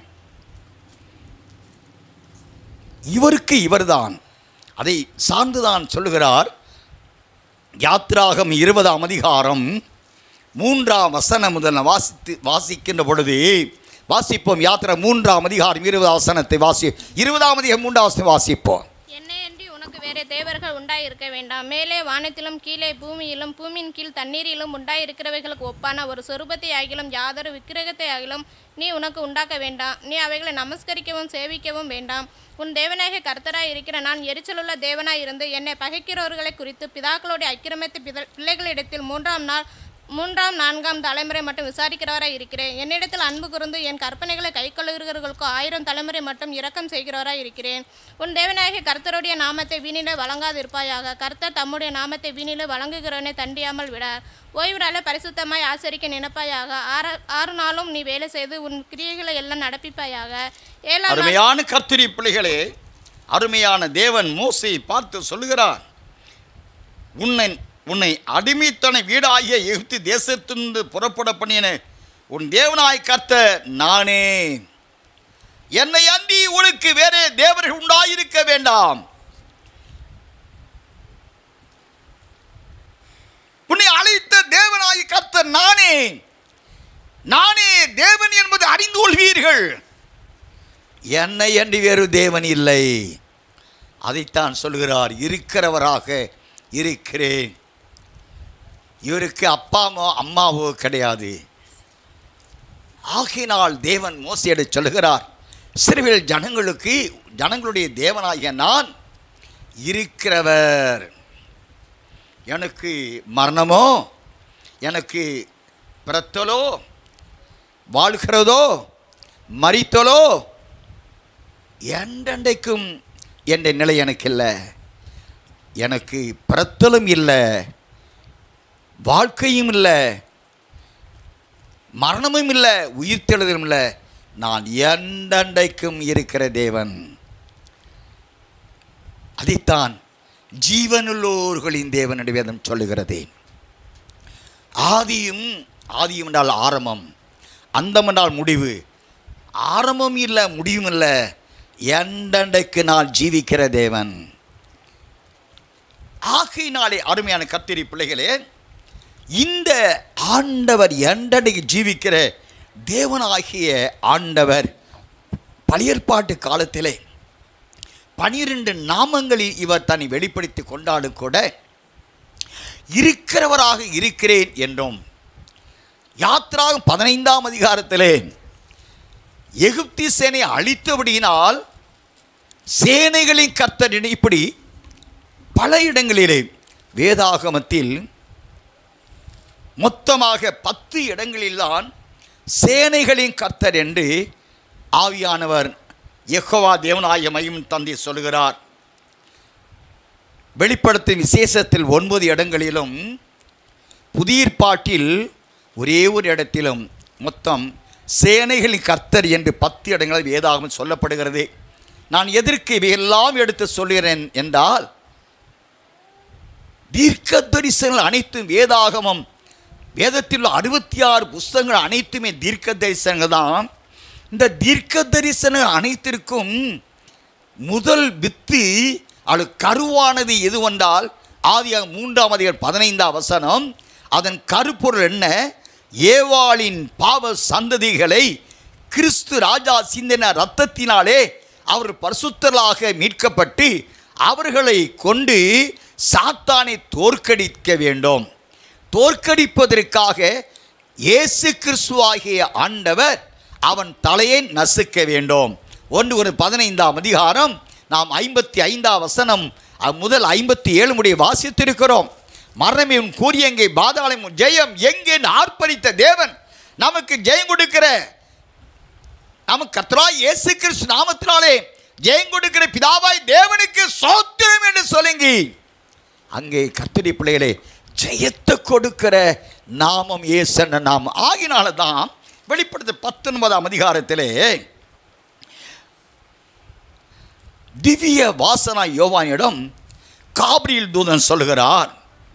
இவருக்கு இவர்தான் அதை சார்ந்துதான் சொல்லுகிறார் யாத்ராகம் இருபதாம் அதிகாரம் மூன்றாம் வசனம் முதல் நான் வாசித்து வாசிக்கின்ற பொழுது வாசிப்போம் யாத்திரை மூன்றாம் அதிகாரம் இருபதாம் வசனத்தை வாசி இருபதாம் அதிகாரம் மூன்றாம் வசனம் வாசிப்போம் என்னையன்றி உனக்கு வேறு தேவர்கள் உண்டாயிருக்க வேண்டாம் மேலே வானத்திலும் கீழே பூமியிலும் பூமியின் கீழ் தண்ணீரிலும் உண்டாயிருக்கிறவைகளுக்கு ஒப்பான ஒரு சொரூபத்தை ஆகிலும் யாதொரு விக்கிரகத்தை ஆகிலும் நீ உனக்கு உண்டாக்க வேண்டாம் நீ அவைகளை நமஸ்கரிக்கவும் சேவிக்கவும் வேண்டாம் உன் தேவனாக கர்த்தராய் இருக்கிற நான் எரிச்சலுள்ள தேவனாய் இருந்து என்னை பகைக்கிறவர்களை குறித்து பிதாக்களுடைய அக்கிரமத்தை பித- பிள்ளைகளிடத்தில் மூன்றாம் நாள் மூன்றாம் நான்காம் தலைமுறை மட்டும் விசாரிக்கிறவராய் இருக்கிறேன் என்னிடத்தில் அன்பு கூர்ந்து என் கற்பனைகளை கைக்கொள்ளுகிறவர்களுக்கு ஆயிரம் தலைமுறை மட்டும் இரக்கம் செய்கிறவராய் இருக்கிறேன் உன் தேவனாகிய கர்த்தருடைய நாமத்தை வீணிலே வழங்காதிருப்பாயாக கர்த்தர் தம்முடைய நாமத்தை வீணிலே வழங்குகிறவனை தண்டியாமல் விடார் ஓய்வு நாளை பரிசுத்தமாய் ஆசரிக்க நினைப்பாயாக ஆறு ஆறு நாளும் நீ வேலை செய்து உன் கிரியைகளை எல்லாம் நடப்பிப்பாயாக ஏழாம் நாள் அருமையான கத்திரி பிள்ளைகளே அருமையான தேவன் மோசை பார்த்து சொல்லுகிறார் உன்னை உன்னை அடிமைத்தனை வீடாகிய எகிப்து தேசத்திலிருந்து புறப்பட பண்ணின உன் தேவனாய் கர்த்த நானே என்னை அன்றி உனக்கு வேறே தேவர்கள் உண்டாயிருக்க வேண்டாம் உன்னை அழைத்த தேவனாய் கர்த்த நானே நானே தேவன் என்பது அறிந்து கொள்வீர்கள் என்னை அன்றி வேறு தேவன் இல்லை அதைத்தான் சொல்கிறார் இருக்கிறவராக இருக்கிறேன் இவருக்கு அப்பாவோ அம்மாவோ கிடையாது ஆகையினால் தேவன் மோசையிட சொல்கிறார் சிறுவில் ஜனங்களுக்கு ஜனங்களுடைய தேவனாகிய நான் இருக்கிறவர் எனக்கு மரணமோ எனக்கு பிறத்தலோ வாழ்கிறதோ மறித்தலோ என்றென்றைக்கும் என்ற நிலை எனக்கு இல்லை எனக்கு பிறத்தலும் இல்லை வாழ்க்கையும் இல்லை மரணமும் இல்லை உயிர்த்தெழுதலும் இல்லை நான் என்றென்றைக்கும் இருக்கிற தேவன் அதைத்தான் ஜீவனுள்ளோர்களின் தேவன் என்று வேதம் சொல்லுகிறது ஆதியும் ஆதியும் என்றால் ஆரம்பம் அந்தம் என்றால் முடிவு ஆரம்பம் இல்லை முடிவும் இல்லை என்றென்றைக்கு நான் ஜீவிக்கிற தேவன் ஆகையினாலே அருமையான கத்திரி பிள்ளைகளே இந்த ஆண்டவர் என்றென்றைக்கு ஜீவிக்கிற தேவனாகிய ஆண்டவர் பழையற்பாட்டு காலத்திலே பனிரெண்டு நாமங்களில் இவர் தன்னை வெளிப்படுத்தி கொண்டாலும் கூட இருக்கிறவராக இருக்கிறேன் என்றும் யாத்ராகும் பதினைந்தாம் அதிகாரத்திலே எகிப்தி சேனை அழித்தபடியினால் சேனைகளின் கர்த்தர் என இப்படி பல இடங்களிலே வேதாகமத்தில் மொத்தமாக பத்து இடங்களில்தான் சேனைகளின் கர்த்தர் என்று ஆவியானவர் யெகோவா தேவனாய மையும் தந்தை சொல்கிறார் வெளிப்படுத்தும் விசேஷத்தில் ஒன்பது இடங்களிலும் புதியற்பாட்டில் ஒரே ஒரு இடத்திலும் மொத்தம் சேனைகளின் கர்த்தர் என்று பத்து இடங்களில் வேதாகம் சொல்லப்படுகிறது நான் எதற்கு இவையெல்லாம் எடுத்து சொல்கிறேன் என்றால் தீர்க்க தரிசனங்கள் அனைத்தும் வேதாகமம் வேதத்தில் உள்ள அறுபத்தி ஆறு புஸ்தகங்கள் அனைத்துமே தீர்க்க தரிசனங்கள் தான் இந்த தீர்க்க தரிசனம் அனைத்திற்கும் முதல் வித்து அது கருவானது எதுவென்றால் ஆதியாக மூன்றாம் அதிகாரம் பதினைந்தாம் வசனம் அதன் கருப்பொருள் என்ன ஏவாளின் பாவ சந்ததிகளை கிறிஸ்து ராஜா சிந்தின இரத்தத்தினாலே அவர் பரிசுத்தலாக மீட்கப்பட்டு அவர்களை கொண்டு சாத்தானை தோற்கடிக்க வேண்டும் தோற்கடிப்பதற்காக இயேசு கிறிஸ்துவாகிய ஆண்டவர் அவன் தலையை நசுக்க வேண்டும் ஒன்று ஒரு பதினைந்தாம் அதிகாரம் நாம் ஐம்பத்தி ஐந்தாம் வசனம் அ- முதல் ஐம்பத்தி ஏழு முடிய வாசித்திருக்கிறோம் மரணம் கூறிய எங்கே பாதாளம் ஜெயம் எங்கே ஆர்ப்பரித்த தேவன் நமக்கு ஜெயம் கொடுக்கிற நமக்கு கர்த்தராய் இயேசு கிறிஸ்து நாமத்தினாலே ஜெயம் கொடுக்கிற பிதாவாய் தேவனுக்கு சோத்திரம் என்று சொல்லுங்கி அங்கே கர்த்தரி பிள்ளைகளே ஜெயத்தை கொடுக்கிற நாமம் இயேசன நாமம் ஆகினால தான் வெளிப்படுத்த பத்தொன்பதாம் அதிகாரத்திலே திவ்ய வாசனா யோவானிடம் காபிரியல் தூதன் சொல்கிறார்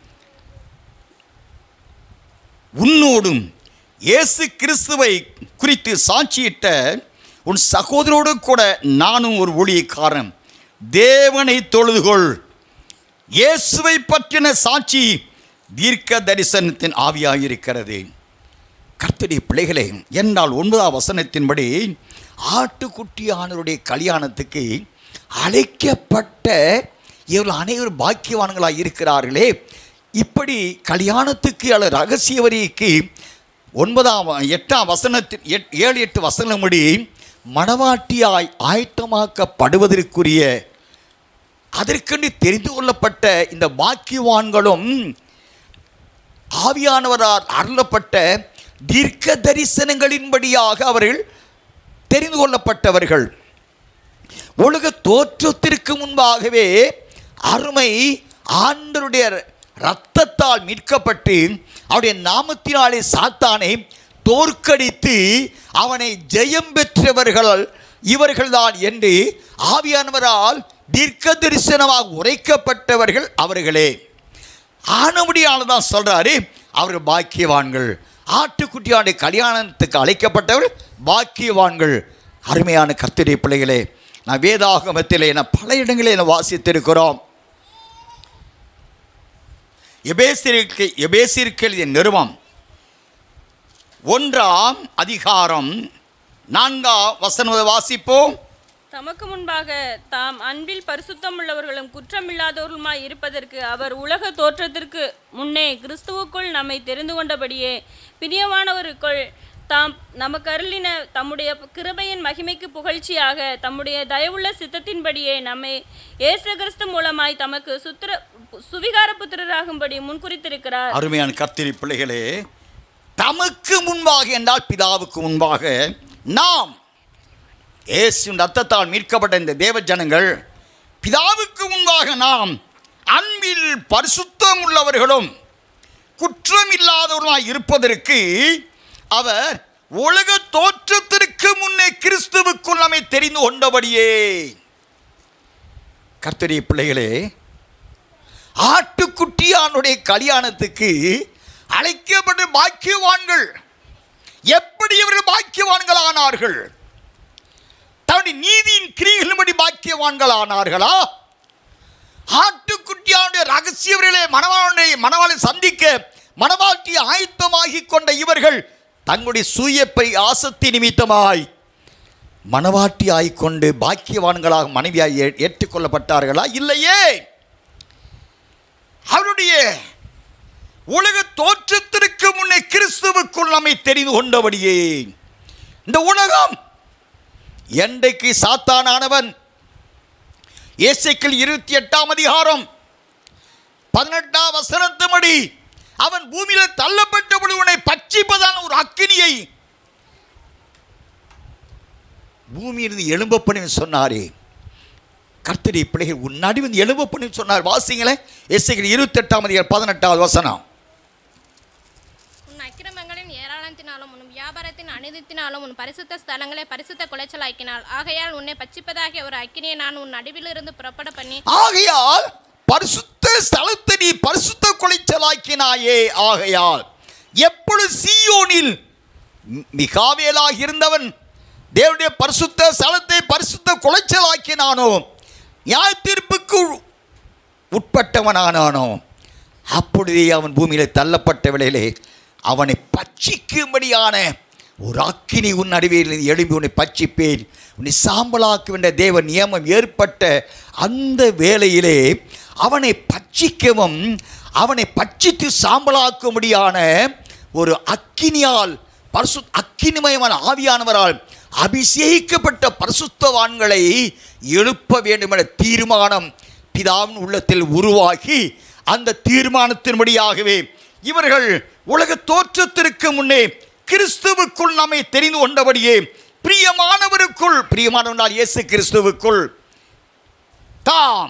உன்னோடும் இயேசு கிறிஸ்துவை குறித்து சாட்சியிட்ட உன் சகோதரோடு கூட நானும் ஒரு ஊழியக்காரன் தேவனை தொழுதுகொள் இயேசுவை பற்றின சாட்சி தீர்க்க தரிசனத்தின் ஆவியாக இருக்கிறது கர்த்தருடைய பிள்ளைகளே என்னால் ஒன்பதாம் வசனத்தின்படி ஆட்டுக்குட்டியானவருடைய கல்யாணத்துக்கு அழைக்கப்பட்ட இவர்கள் அனைவரும் பாக்கியவான்களாக இருக்கிறார்களே இப்படி கல்யாணத்துக்கு அல்ல ரகசிய வரிக்கு ஒன்பதாம் எட்டாம் வசனத்தின் எட் ஏழு எட்டு வசனப்படி மணவாட்டியாய் ஆயத்தமாக்கப்படுவதற்குரிய அதற்கென்று தெரிந்து கொள்ளப்பட்ட இந்த பாக்கியவான்களும் ஆவியானவரால் அருளப்பட்ட தீர்க்க தரிசனங்களின்படியாக அவர்கள் தெரிந்து கொள்ளப்பட்டவர்கள் உலக தோற்றத்திற்கு முன்பாகவே அருமை ஆண்டருடைய இரத்தத்தால் மீட்கப்பட்டு அவருடைய நாமத்தினாலே சாத்தானை தோற்கடித்து அவனை ஜெயம் பெற்றவர்கள் இவர்கள்தான் என்று ஆவியானவரால் தீர்க்க தரிசனமாக உரைக்கப்பட்டவர்கள் அவர்களே ஆனபடியால தான் சொல்றாரு அவர் பாக்கியவான்கள் ஆட்டுக்குட்டியாடைய கல்யாணத்துக்கு அழைக்கப்பட்டவர் பாக்கியவான்கள் அருமையான கர்த்தருடைய பிள்ளைகளே நான் வேதாகமத்திலே நான் பல இடங்களில் நான் வாசித்திருக்கிறோம் எபேசிற்கு எபேசிற்கு எழுதிய நிறுவம் ஒன்றாம் அதிகாரம் நான்காம் வசனத்தை வாசிப்போம் தமக்கு முன்பாக தாம் அன்பில் பரிசுத்தம் உள்ளவர்களும் குற்றமில்லாதவர்களுமாய் இருப்பதற்கு அவர் உலக தோற்றத்திற்கு முன்னே கிறிஸ்துவுக்குள் நம்மை தெரிந்து கொண்டபடியே பிரியமானவருக்குள் தாம் நமக்கு அருளின தம்முடைய கிருபையின் மகிமைக்கு புகழ்ச்சியாக தம்முடைய தயவுள்ள சித்தத்தின்படியே நம்மை இயேசு கிறிஸ்து மூலமாய் தமக்கு சுத்திர சுவிகார புத்திரராகும்படி முன்குறித்திருக்கிறார் அருமையான கர்த்தரி பிள்ளைகளே தமக்கு முன்பாக என்றால் பிதாவுக்கு முன்பாக நாம் இயேசுவின் ரத்தத்தால் மீட்கப்பட்ட இந்த தேவ ஜனங்கள் பிதாவுக்கு முன்பாக நாம் அன்பில் பரிசுத்தம் உள்ளவர்களும் குற்றமில்லாதவர்களாய் இருப்பதற்கு அவர் உலக தோற்றத்திற்கு முன்னே கிறிஸ்துவுக்குள் நம்மை தெரிந்து கொண்டபடியே கர்த்தரிய பிள்ளைகளே ஆட்டுக்குட்டியானுடைய கல்யாணத்துக்கு அழைக்கப்பட்ட பாக்கியவான்கள் எப்படி இவர்கள் பாக்கியவான்கள் ஆனார்கள் தன்னுடைய நீதியின் கிரிகளின்படி பாக்கியவான்கள் ஆனார்களா ஆட்டுக்குட்டியானுடைய ரகசியவர்களே மணவாளனை மணவாளை சந்திக்க மணவாட்டி ஆயத்தமாகி கொண்ட இவர்கள் தங்களுடைய சுயப்பை ஆசத்தி நிமித்தமாய் மணவாட்டி ஆய்க்கொண்டு பாக்கியவான்களாக மனைவியாய் ஏ- ஏற்றுக்கொள்ளப்பட்டார்களா இல்லையே அவருடைய உலக தோற்றத்திற்கு முன்னே கிறிஸ்துவுக்குள் நம்மை தெரிந்து கொண்டபடியே இந்த உலகம் என்றைக்கு சாத்தானானவன் இயேசைக்கள் இருபத்தி எட்டாம் அதிகாரம் பதினெட்டாம் வசனத்துமடி அவன் பூமியில தள்ளப்பட்டபடி உன்னை பட்சிப்பதான ஒரு அக்கினியை பூமியிலிருந்து எழும்ப பண்ணி சொன்னாரே கர்த்தரி பிள்ளைகள் உன் நடுவில் எழும்ப பண்ணி சொன்னார் வாசிங்களேன் எஸ்ஐகள் இருபத்தெட்டாம் அதிகாரம் பதினெட்டாவது வசனம் உன் அக்கிரமங்களின் ஏராளத்தினாலும் உன் வியாபாரத்தின் அநீதித்தினாலும் உன் பரிசுத்த ஸ்தலங்களை பரிசுத்த குலைச்சலாக்கினாள் ஆகையால் உன்னை பட்சிப்பதாகிய ஒரு அக்கினியை நான் உன் நடுவிலிருந்து புறப்பட பண்ணி ஆகையால் பரிசுத்த ஸ்தலத்தை நீ பரிசுத்த குலைச்சலாக்கினாயே ஆகையால் எப்பொழுது சீயோனில் மி- மிகாவேலாக இருந்தவன் தேவனுடைய பரிசுத்த ஸ்தலத்தை பரிசுத்த குலைச்சலாக்கினானோ நியாய தீர்ப்புக்கு உட்பட்டவனானானோ அப்பொழுதே அவன் பூமியிலே தள்ளப்பட்ட வேளையிலே அவனை பட்சிக்கும்படியான ஒரு அக்கினி உன் நடுவில் எழும்பி உன்னை பட்சிப்பேன் உன்னை சாம்பலாக்க வேண்டிய தேவ நியமம் ஏற்பட்ட அந்த வேளையிலே அவனை பட்சிக்கவும் அவனை பட்சித்து சாம்பலாக்கும்படியான ஒரு அக்கினியால் பரிசு அக்கினிமயமான ஆவியானவரால் அபிஷேகிக்கப்பட்ட பரிசுத்தவான்களை எழுப்ப வேண்டும் என்ற தீர்மானம் பிதாவின் உள்ளத்தில் உருவாகி அந்த தீர்மானத்தின்படியாகவே இவர்கள் உலக தோற்றத்திற்கு முன்னே கிறிஸ்துவுக்குள் நம்மை தெரிந்து கொண்டபடியே பிரியமானவருக்குள் பிரியமானவனால் இயேசு கிறிஸ்துவுக்குள் தாம்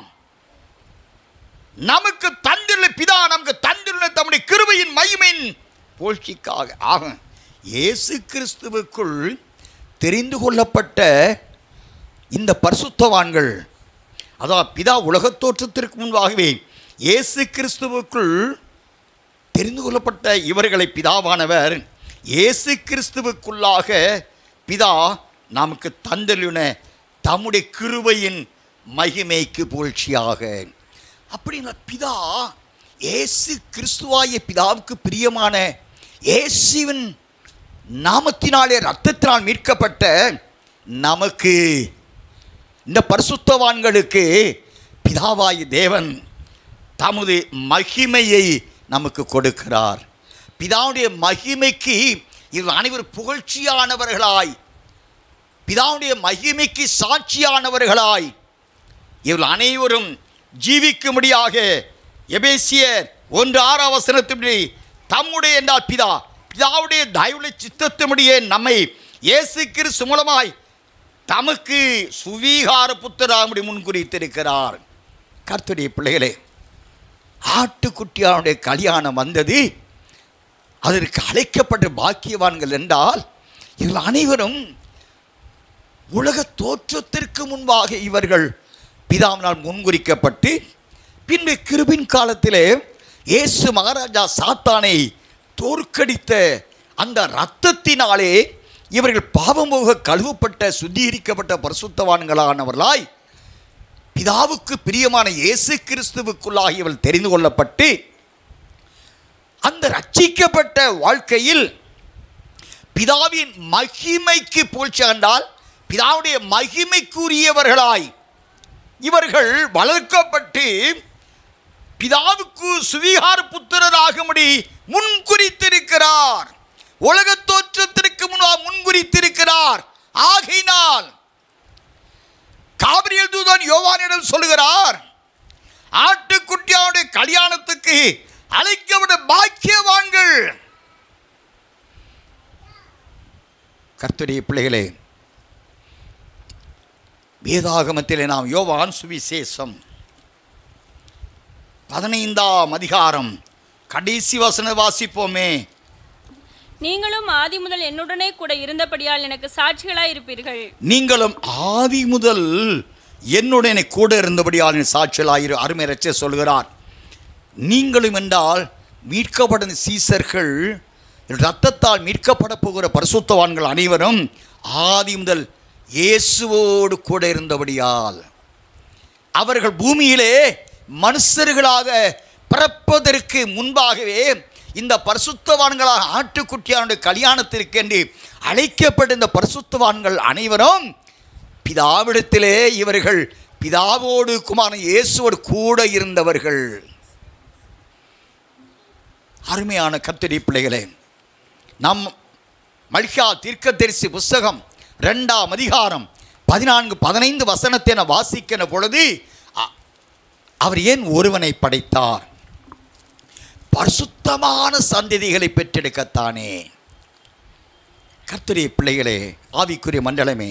நமக்கு தந்துள்ள பிதா நமக்கு தந்துள்ள தம்முடைய கிருபையின் மகிமையின் போழ்ச்சிக்காக ஆகும் இயேசு கிறிஸ்துவுக்குள் தெரிந்து கொள்ளப்பட்ட இந்த பரிசுத்தவான்கள் அதான் பிதா உலகத் தோற்றத்திற்கு முன்பாகவே இயேசு கிறிஸ்துவுக்குள் தெரிந்து கொள்ளப்பட்ட இவர்களை பிதாவானவர் இயேசு கிறிஸ்துவுக்குள்ளாக பிதா நமக்கு தந்தலுன தம்முடைய கிருபையின் மகிமைக்கு புகழ்ச்சியாக அப்படின்னா பிதா இயேசு கிறிஸ்துவாய பிதாவுக்கு பிரியமான இயேசுவின் நாமத்தினாலே ரத்தத்தினால் மீட்கப்பட்ட நமக்கு இந்த பரிசுத்தவான்களுக்கு பிதாவாய் தேவன் தமது மகிமையை நமக்கு கொடுக்கிறார் பிதாவுடைய மகிமைக்கு இவர்கள் அனைவரும் புகழ்ச்சியானவர்களாய் பிதாவுடைய மகிமைக்கு சாட்சியானவர்களாய் இவர்கள் அனைவரும் ஜீவிக்கும்படியாக எபேசியர் ஒன்று ஆறாம் வசனத்தின்படி தம்முடைய என்றால் பிதா பிதாவுடைய தயவுள்ள சித்தத்தின்படியே நம்மை இயேசு கிறிஸ்து மூலமாய் தமக்கு சுவீகார புத்தராமுடி முன்குறித்திருக்கிறார் கர்த்தருடைய பிள்ளைகளே ஆட்டுக்குட்டியானுடைய கல்யாணம் வந்தது அதற்கு அழைக்கப்பட்ட பாக்கியவான்கள் என்றால் இவர்கள் அனைவரும் உலக தோற்றத்திற்கு முன்பாக இவர்கள் பிதாவினால் முன்குறிக்கப்பட்டு பின்பு கிருபின் காலத்திலே இயேசு மகாராஜா சாத்தானை தோற்கடித்த அந்த இரத்தத்தினாலே இவர்கள் பாவமோக கழுவப்பட்ட சுத்திகரிக்கப்பட்ட பரிசுத்தவான்களானவர்களாய் பிதாவுக்கு பிரியமான இயேசு கிறிஸ்துவுக்குள்ளாக இவள் தெரிந்து கொள்ளப்பட்டு அந்த ரட்சிக்கப்பட்ட வாழ்க்கையில் பிதாவின் மகிமைக்கு புகழ்ச்சி கண்டால் பிதாவுடைய மகிமைக்குரியவர்களாய் இவர்கள் வளர்க்கப்பட்டு பிதாவுக்கு சுவீகார புத்திரராகும்படி முன்குறித்திருக்கிறார் உலகத் தோற்றத்திற்கு முன்பாக முன்குறித்திருக்கிறார் ஆகையினால் காபிரியல் தூதன் யோவானிடம் சொல்லுகிறார் ஆட்டுக்குட்டியாவுடைய கல்யாணத்துக்கு அழைக்கப்பட பாக்கியவான்கள் கர்த்தருடைய பிள்ளைகளே வேதாகமத்திலே நாம் யோவான் சுவிசேஷம் பதினைந்தாம் அதிகாரம் கடைசி வசன வாசிப்போமே நீங்களும் ஆதி முதல் என்னுடனே கூட இருந்தபடியால் எனக்கு சாட்சிகளாய் இருப்பீர்கள் நீங்களும் ஆதி முதல் என்னுடனே கூட இருந்தபடியால் என் சாட்சியலாயிரு அருமை ரச்ச சொல்கிறார் நீங்களும் என்றால் மீட்கப்படும் சீசர்கள் இரத்தத்தால் மீட்கப்பட போகிற பரிசுத்தவான்கள் அனைவரும் ஆதி முதல் இயேசுவோடு கூட இருந்தபடியால் அவர்கள் பூமியிலே மனுஷர்களாக பிறப்பதற்கு முன்பாகவே இந்த பரிசுத்தவான்களாக ஆட்டுக்குட்டியானுடைய கல்யாணத்திற்கென்று அழைக்கப்பட்ட இந்த பரிசுத்தவான்கள் அனைவரும் பிதாவிடத்திலே இவர்கள் பிதாவோடு குமாரன் இயேசுவோடு கூட இருந்தவர்கள் அருமையான கர்த்தரி பிள்ளைகளே நம் மல்கியா தீர்க்கதரிசி புஸ்தகம் ரெண்டாம் அதிகாரம் பதினான்கு பதினைந்து வசனத்தை நான் வாசிக்கிற பொழுது அ- அவர் ஏன் ஒருவனை படைத்தார் பரிசுத்தமான சந்ததிகளை பெற்றெடுக்கத்தானே கர்த்தரிய பிள்ளைகளே ஆவிக்குரிய மண்டலமே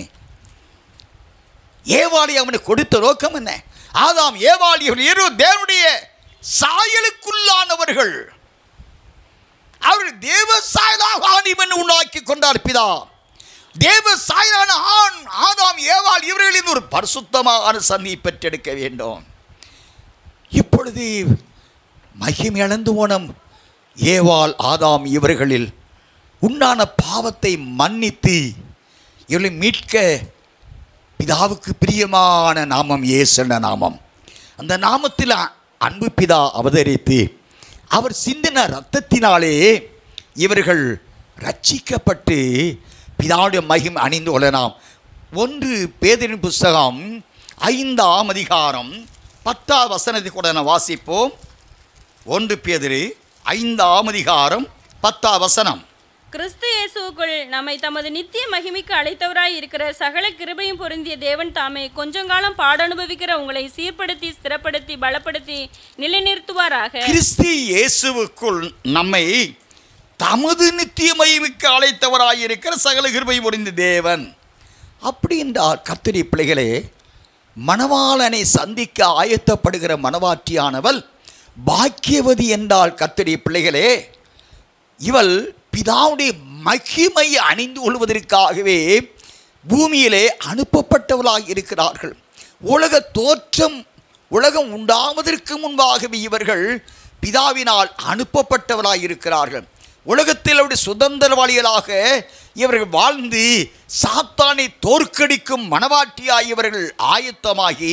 ஏவாளி அவனுக்கு கொடுத்த நோக்கம் என்ன ஆதாம் ஏவாளி இவர்கள் இரு தேவனுடைய சாயலுக்குள்ளானவர்கள் அவர் தேவ சாயலாக ஆணிமன் உண்டாக்கி கொண்டார் பிதா தேவ சாயலான ஆண் ஆதாம் ஏவாள் இவர்களின் ஒரு பரிசுத்தமான சந்தியை பெற்றெடுக்க வேண்டும் இப்பொழுது மகிமை இழந்து போனம் ஏவாள் ஆதாம் இவர்களில் உண்டான பாவத்தை மன்னித்து இவர்களை மீட்க பிதாவுக்கு பிரியமான நாமம் இயேசுன நாமம் அந்த நாமத்தில் அ- அன்பு பிதா அவதரித்து அவர் சிந்தின இரத்தத்தினாலே இவர்கள் ரட்சிக்கப்பட்டு பிதாவுடைய மகிம் அணிந்து கொள்ளலாம் ஒன்று பேதரின் புஸ்தகம் ஐந்தாம் அதிகாரம் பத்தாம் வசனத்தை கூட நான் வாசிப்போம் ஒன்று பேதிரு ஐந்தாம் அதிகாரம் பத்தாம் வசனம் கிறிஸ்து இயேசுவுக்குள் நம்மை தமது நித்திய மகிமைக்கு அழைத்தவராய் இருக்கிற சகல கிருபையும் பொருந்திய தேவன் தாமே கொஞ்சம் காலம் பாடனுபவிக்கிற உங்களை சீர்படுத்தி ஸ்திரப்படுத்தி பலப்படுத்தி நிலைநிறுத்துவாராக கிறிஸ்து இயேசுவுக்குள் நம்மை தமது நித்திய மகிமைக்கு அழைத்தவராயிருக்கிற சகல கிருபை முடிந்த தேவன் அப்படி என்றால் கர்த்தரி பிள்ளைகளே மணவாளனை சந்திக்க ஆயத்தப்படுகிற மணவாட்டியானவள் பாக்கியவதி என்றால் கர்த்தரி பிள்ளைகளே இவள் பிதாவுடைய மகிமை அணிந்து கொள்வதற்காகவே பூமியிலே அனுப்பப்பட்டவளாக இருக்கிறார்கள் உலக தோற்றம் உலகம் உண்டாவதற்கு முன்பாகவே இவர்கள் பிதாவினால் அனுப்பப்பட்டவளாக இருக்கிறார்கள் உலகத்தில் அவருடைய சுதந்திரவாளிகளாக இவர்கள் வாழ்ந்து சாத்தானை தோற்கடிக்கும் மனவாட்டியாய் இவர்கள் ஆயத்தமாகி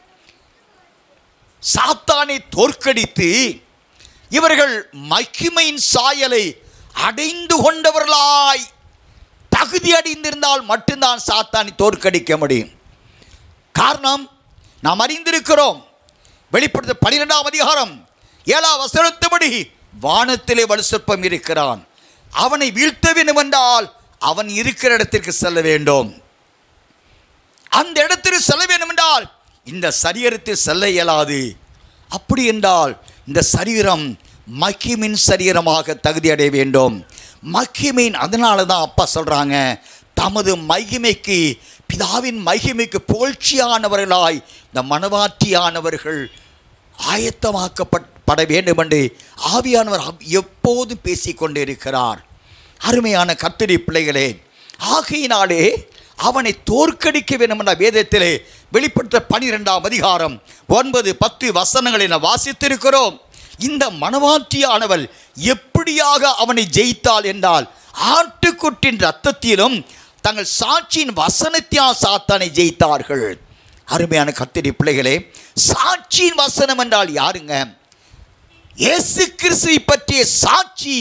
சாத்தானை தோற்கடித்து இவர்கள் மகிமையின் சாயலை அடைந்து கொண்டவர்களாய் தகுதி அடைந்திருந்தால் மட்டும்தான் சாத்தானை தோற்கடிக்க முடியும் காரணம் நாம் அறிந்திருக்கிறோம் வெளிப்படுத்த பனிரெண்டாம் அதிகாரம் ஏழாம் வசனத்தபடி வானத்திலே வலுசற்பம் இருக்கிறான் அவனை வீழ்த்த வேண்டும் என்றால் அவன் இருக்கிற இடத்திற்கு செல்ல வேண்டும் அந்த இடத்திற்கு செல்ல வேண்டும் என்றால் இந்த சரீரத்தில் செல்ல இயலாது அப்படி என்றால் இந்த சரீரம் மகிமின் சரீரமாக தகுதி அடைய வேண்டும் மகிமின் அதனால தான் அப்பா சொல்கிறாங்க தமது மகிமைக்கு பிதாவின் மகிமைக்கு புகழ்ச்சியானவர்களாய் இந்த மனவாட்டியானவர்கள் ஆயத்தமாக்கப்பட வேண்டும் என்று ஆவியானவர் அவ்- எப்போதும் பேசிக்கொண்டு இருக்கிறார் அருமையான கத்திரி பிள்ளைகளே ஆகையினாலே அவனை தோற்கடிக்க வேண்டும் என்ற வேதத்திலே வெளிப்படுத்த பனிரெண்டாம் அதிகாரம் ஒன்பது பத்து வசனங்களை நாம் வாசித்திருக்கிறோம் இந்த மணவாட்டியானவள் எப்படியாக அவனை ஜெயித்தாள் என்றால் ஆட்டுக்குட்டின் ரத்தத்திலும் தங்கள் சாட்சியின் வசனத்தியா சாத்தானை ஜெயித்தார்கள் அருமையான கத்திரி பிள்ளைகளே சாட்சியின் வசனம் என்றால் யாருங்க இயேசு கிறிஸ்துவை பற்றிய சாட்சி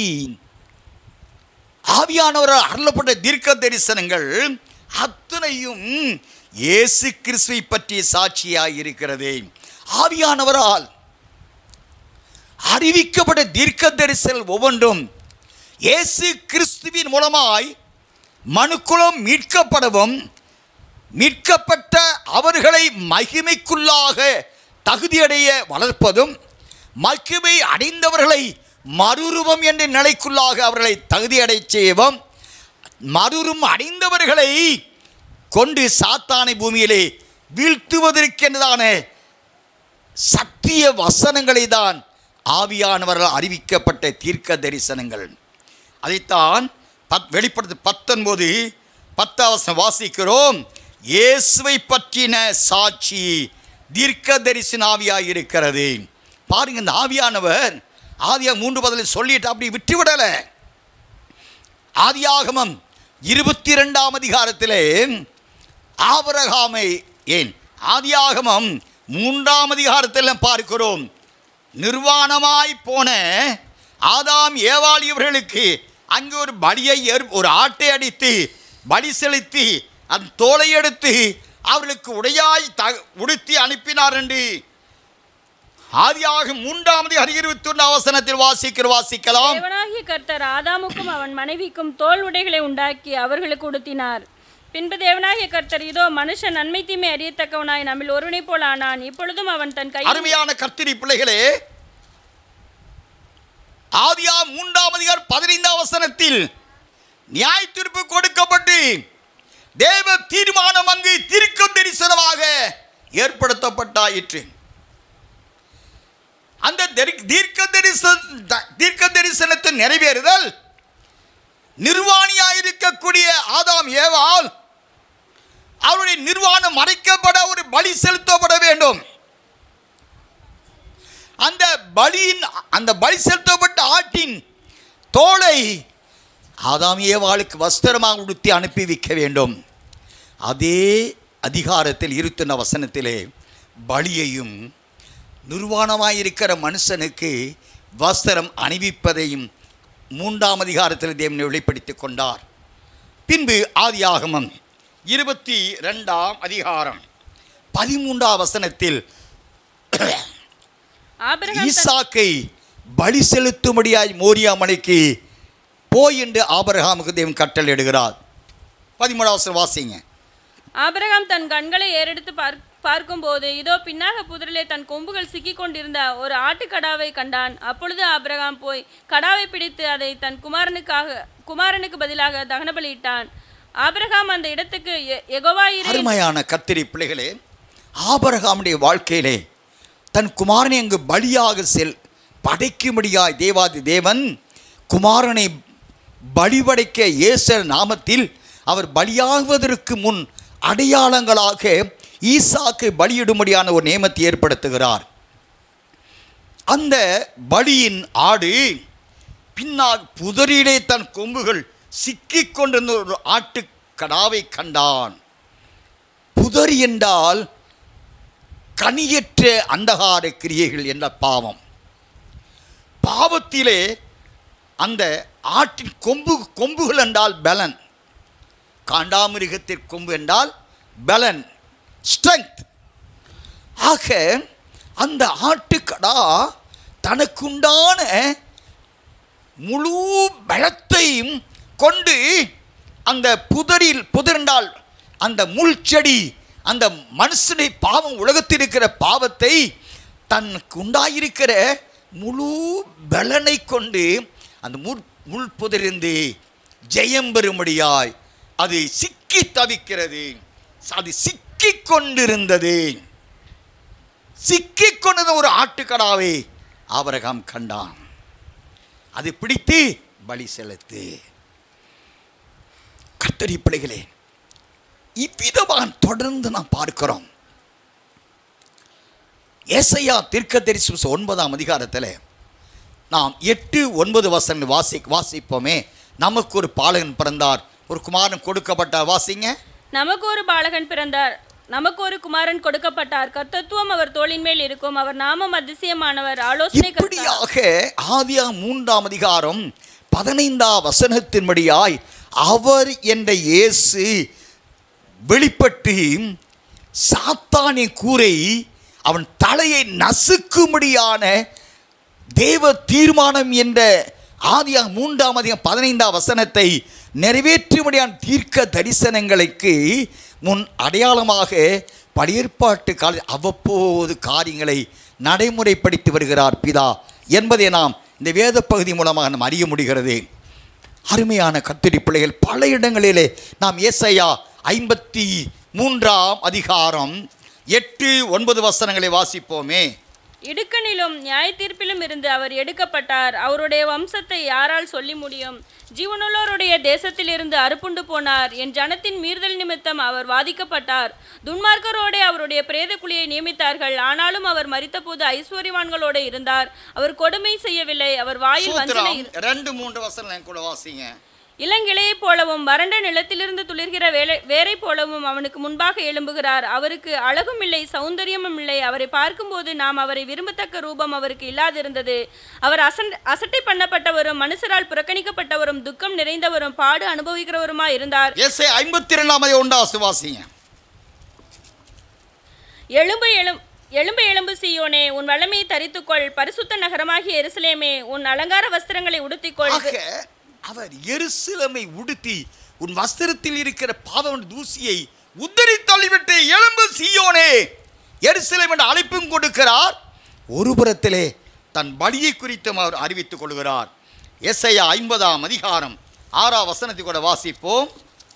ஆவியானவரால் அருளப்பட்ட தீர்க்க தரிசனங்கள் அத்தனையும் இயேசு கிறிஸ்துவை பற்றிய சாட்சியாக இருக்கிறது ஆவியானவரால் அறிவிக்கப்பட்ட தீர்க்க தரிசனம் ஒவ்வொன்றும் இயேசு கிறிஸ்துவின் மூலமாய் மனுக்குலம் மீட்கப்படவும் மீட்கப்பட்ட அவர்களை மகிமைக்குள்ளாக தகுதியடைய வளர்ப்பதும் மகிமை அடைந்தவர்களை மறுரூபம் என்ற நிலைக்குள்ளாக அவர்களை தகுதியடை செய்யவும் மறுரும் அடைந்தவர்களை கொண்டு சாத்தானை பூமியிலே வீழ்த்துவதற்கென்றதான சத்திய வசனங்களை தான் ஆவியானவர்கள் அறிவிக்கப்பட்ட தீர்க்க தரிசனங்கள் அதைத்தான் பத் வெளிப்படுத்து பத்தொன்பது பத்தாவசனம் வாசிக்கிறோம் இயேசுவை பற்றின சாட்சி தீர்க்க தரிசன ஆவியாக இருக்கிறது பாருங்க இந்த ஆவியானவர் ஆதியா மூன்று பதில் சொல்லிட்டு அப்படி விட்டுவிடலை ஆதியாகமம் இருபத்தி ரெண்டாம் அதிகாரத்திலே ஆபரகாமை ஏன் ஆதியாகமம் மூன்றாம் அதிகாரத்தில் பார்க்கிறோம் நிர்வாணமாய் போன ஆதாம் ஏவாள் இவர்களுக்கு அங்கு ஒரு பலியை ஏற்- ஒரு ஆட்டை அடித்து பலி செலுத்தி அந்த தோலை எடுத்து அவர்களுக்கு உடையாய் த உடுத்தி அனுப்பினார் என்று ஆதியாக மூன்றாவது இருபத்தி ஒன்று அவசனத்தில் வாசிக்கிற வாசிக்கலாம் தேவனாகிய கர்த்தர் ஆதாமுக்கும் அவன் மனைவிக்கும் தோல் உடைகளை உண்டாக்கி அவர்களுக்கு உடுத்தினார் பின்பு தேவனாகிய கர்த்தர் இதோ மனுஷன் நன்மை தீமை அறியத்தக்கவனாய் நம்மில் ஒருவனைப் போல் ஆனான் இப்பொழுதும் அவன் தன் கையில் அருமையான கர்த்திரி பிள்ளைகளே ஆதியா மூன்றாம் அதிகார் பதினைந்தாம் வசனத்தில் நியாய தீர்ப்பு கொடுக்கப்பட்டு தேவ தீர்மானம் அங்கு தீர்க்க தரிசனமாக ஏற்படுத்தப்பட்டாயிற்று அந்த தெரி- தீர்க்க தரிசன தீர்க்க தரிசனத்தை நிறைவேறுதல் நிர்வாணியாக இருக்கக்கூடிய ஆதாம் ஏவால் அவருடைய நிர்வாணம் மறைக்கப்பட ஒரு பலி செலுத்தப்பட வேண்டும் அந்த பலியின் அந்த பலி செலுத்தப்பட்ட ஆட்டின் தோலை ஆதாம் ஏவாளுக்கு வஸ்திரமாக உடுத்தி அனுப்பி வைக்க வேண்டும் அதே அதிகாரத்தில் இருத்துன வசனத்திலே பலியையும் நிர்வாணமாயிருக்கிற மனுஷனுக்கு வஸ்திரம் அணிவிப்பதையும் மூன்றாம் அதிகாரத்தில் தேவனை வெளிப்படுத்திக் கொண்டார் பின்பு ஆதியாகமம் இருபத்தி ரெண்டாம் அதிகாரம் பதிமூன்றாம் வசனத்தில் ஆபிரகாம் தன்- ஈசாக்கை பலி செலுத்தும்படியாய் மோரியா மலைக்கு போய் என்று ஆபிரகாமுக்கு தேவன் கட்டளையிடுகிறார் பதிமூணாவது வாசிங்க ஆபிரகாம் தன் கண்களை ஏறெடுத்து பார்க் பார்க்கும்போது இதோ பின்னாக புதரிலே தன் கொம்புகள் சிக்கிக் கொண்டிருந்த ஒரு ஆட்டுக்கடாவை கண்டான் அப்பொழுது ஆபிரகாம் போய் கடாவை பிடித்து அதை தன் குமாரனுக்காக குமாரனுக்கு பதிலாக தகன பலியிட்டான் ஆபிரகாம் அந்த இடத்துக்கு எ- யெகோவா இரு அருமையான கத்திரி பிள்ளைகளே ஆபரகாமுடைய வாழ்க்கையிலே தன் குமாரனை அங்கு பலியாக செல் படைக்கும்படியாய் தேவாதி தேவன் குமாரனை பலிபடைக்க இயேசர் நாமத்தில் அவர் பலியாகுவதற்கு முன் அடையாளங்களாக ஈசாக்கு பலியிடும்படியான ஒரு நியமத்தை ஏற்படுத்துகிறார் அந்த பலியின் ஆடு பின்னால் புதரிலே தன் கொம்புகள் சிக்கிக் கொண்டிருந்த ஒரு ஆட்டுக்கடாவை கண்டான் புதர் என்றால் கனியற்ற அந்தகார கிரியைகள் என்ற பாவம் பாவத்திலே அந்த ஆட்டின் கொம்பு கொம்புகள் என்றால் பலன் காண்டாமிருகத்திற்கு கொம்பு என்றால் பலன் ஸ்ட்ரெங்க் ஆக அந்த ஆட்டுக்கடா தனக்குண்டான முழு பலத்தையும் கொண்டு அந்த புதரில் புதர்ந்தால் அந்த முள் செடி அந்த மனுஷனை பாவம் உலகத்தில் இருக்கிற பாவத்தை தனக்கு உண்டாயிருக்கிற முழு பலனை கொண்டு அந்த முள் முள் புதரிந்து ஜெயம் பெறும்படியாய் அது சிக்கி தவிக்கிறது அது சிக்கிக் கொண்டிருந்தது சிக்கிக் கொண்டது ஒரு ஆட்டுக்கடாவை ஆபரகாம் கண்டான் அதை பிடித்து பலி செலுத்து கர்த்தரி பிள்ளைகளே இவ்விதமாக தொடர்ந்து நாம் பார்க்கிறோம் ஏசையா தீர்க்க ஒன்பதாம் அதிகாரத்தில் நாம் எட்டு ஒன்பது வசனம் வாசி வாசிப்போமே நமக்கு ஒரு பாலகன் பிறந்தார் ஒரு குமாரன் கொடுக்கப்பட்டார் வாசிங்க நமக்கு ஒரு பாலகன் பிறந்தார் நமக்கு ஒரு குமாரன் கொடுக்கப்பட்டார் கர்த்தத்துவம் அவர் தோளின் மேல் இருக்கும் அவர் நாமம் அதிசயமானவர் ஆலோசனை கர்த்தா இப்படியாக ஆதியா மூன்றாம் அதிகாரம் பதினைந்தாம் வசனத்தின்படியாய் அவர் என்ற இயேசு வெளிப்பட்டு சாத்தானின் கூரை அவன் தலையை நசுக்கும்படியான தேவ தீர்மானம் என்ற ஆதியா மூன்றாம் அதிகம் பதினைந்தாம் வசனத்தை நிறைவேற்றும்படியான தீர்க்க தரிசனங்களுக்கு முன் அடையாளமாக படையேற்பாட்டு கால அவ்வப்போது காரியங்களை நடைமுறைப்படுத்தி வருகிறார் பிதா என்பதை நாம் இந்த வேத பகுதி மூலமாக நாம் அறிய முடிகிறது அருமையான கத்திரி பிள்ளைகள் பல இடங்களிலே நாம் ஏசையா ஐம்பத்தி மூன்றாம் அதிகாரம் எட்டு ஒன்பது வசனங்களை வாசிப்போமே இடுக்கணிலும் நியாய தீர்ப்பிலும் இருந்து அவர் எடுக்கப்பட்டார் அவருடைய வம்சத்தை யாரால் சொல்லி முடியும் ஜீவனுள்ளோருடைய தேசத்திலிருந்து அறுப்புண்டு போனார் என் ஜனத்தின் மீறுதல் நிமித்தம் அவர் வாதிக்கப்பட்டார் துன்மார்க்கரோடே அவருடைய பிரேத குழியை நியமித்தார்கள் ஆனாலும் அவர் மரித்தபோது ஐஸ்வர்யவான்களோடு இருந்தார் அவர் கொடுமை செய்யவில்லை அவர் வாயில் வஞ்சனை சூத்திரம் ரெண்டு மூன்று வசனம் என் கூட வாசிங்க இளங்கிளையைப் போலவும் வறண்ட நிலத்திலிருந்து துளிர்கிற வேலை வேரை போலவும் அவனுக்கு முன்பாக எழும்புகிறார் அவருக்கு அழகும் இல்லை சௌந்தரியமும் இல்லை அவரை பார்க்கும்போது நாம் அவரை விரும்பத்தக்க ரூபம் அவருக்கு இல்லாதிருந்தது அவர் அசன் அசட்டை பண்ணப்பட்டவரும் மனுஷரால் புறக்கணிக்கப்பட்டவரும் துக்கம் நிறைந்தவரும் பாடு அனுபவிக்கிறவருமாய் இருந்தார் எஸ்ஐ ஐம்பத்தி ரெண்டாம் அதிகம் உண்டாசு வாசிங்க எழும்பு எழும் எழும்பு எழும்பு சீயோனே உன் வல்லமையை தரித்துக்கொள் பரிசுத்த நகரமாகிய எருசலேமே உன் அலங்கார வஸ்திரங்களை உடுத்திக்கொள் ஆக அவர் எருசலமை உடுத்தி உன் வஸ்திரத்தில் இருக்கிற பாதவன் தூசியை உத்தரி தள்ளிவிட்டு எலும்பு சீயோனே எருசலேம் என்ற அழைப்பும் கொடுக்கிறார் ஒரு புறத்திலே தன் பலியை குறித்தும் அவர் அறிவித்துக் கொள்கிறார் எஸ்ஐயா ஐம்பதாம் அதிகாரம் ஆறாம் வசனத்தை கூட வாசிப்போம்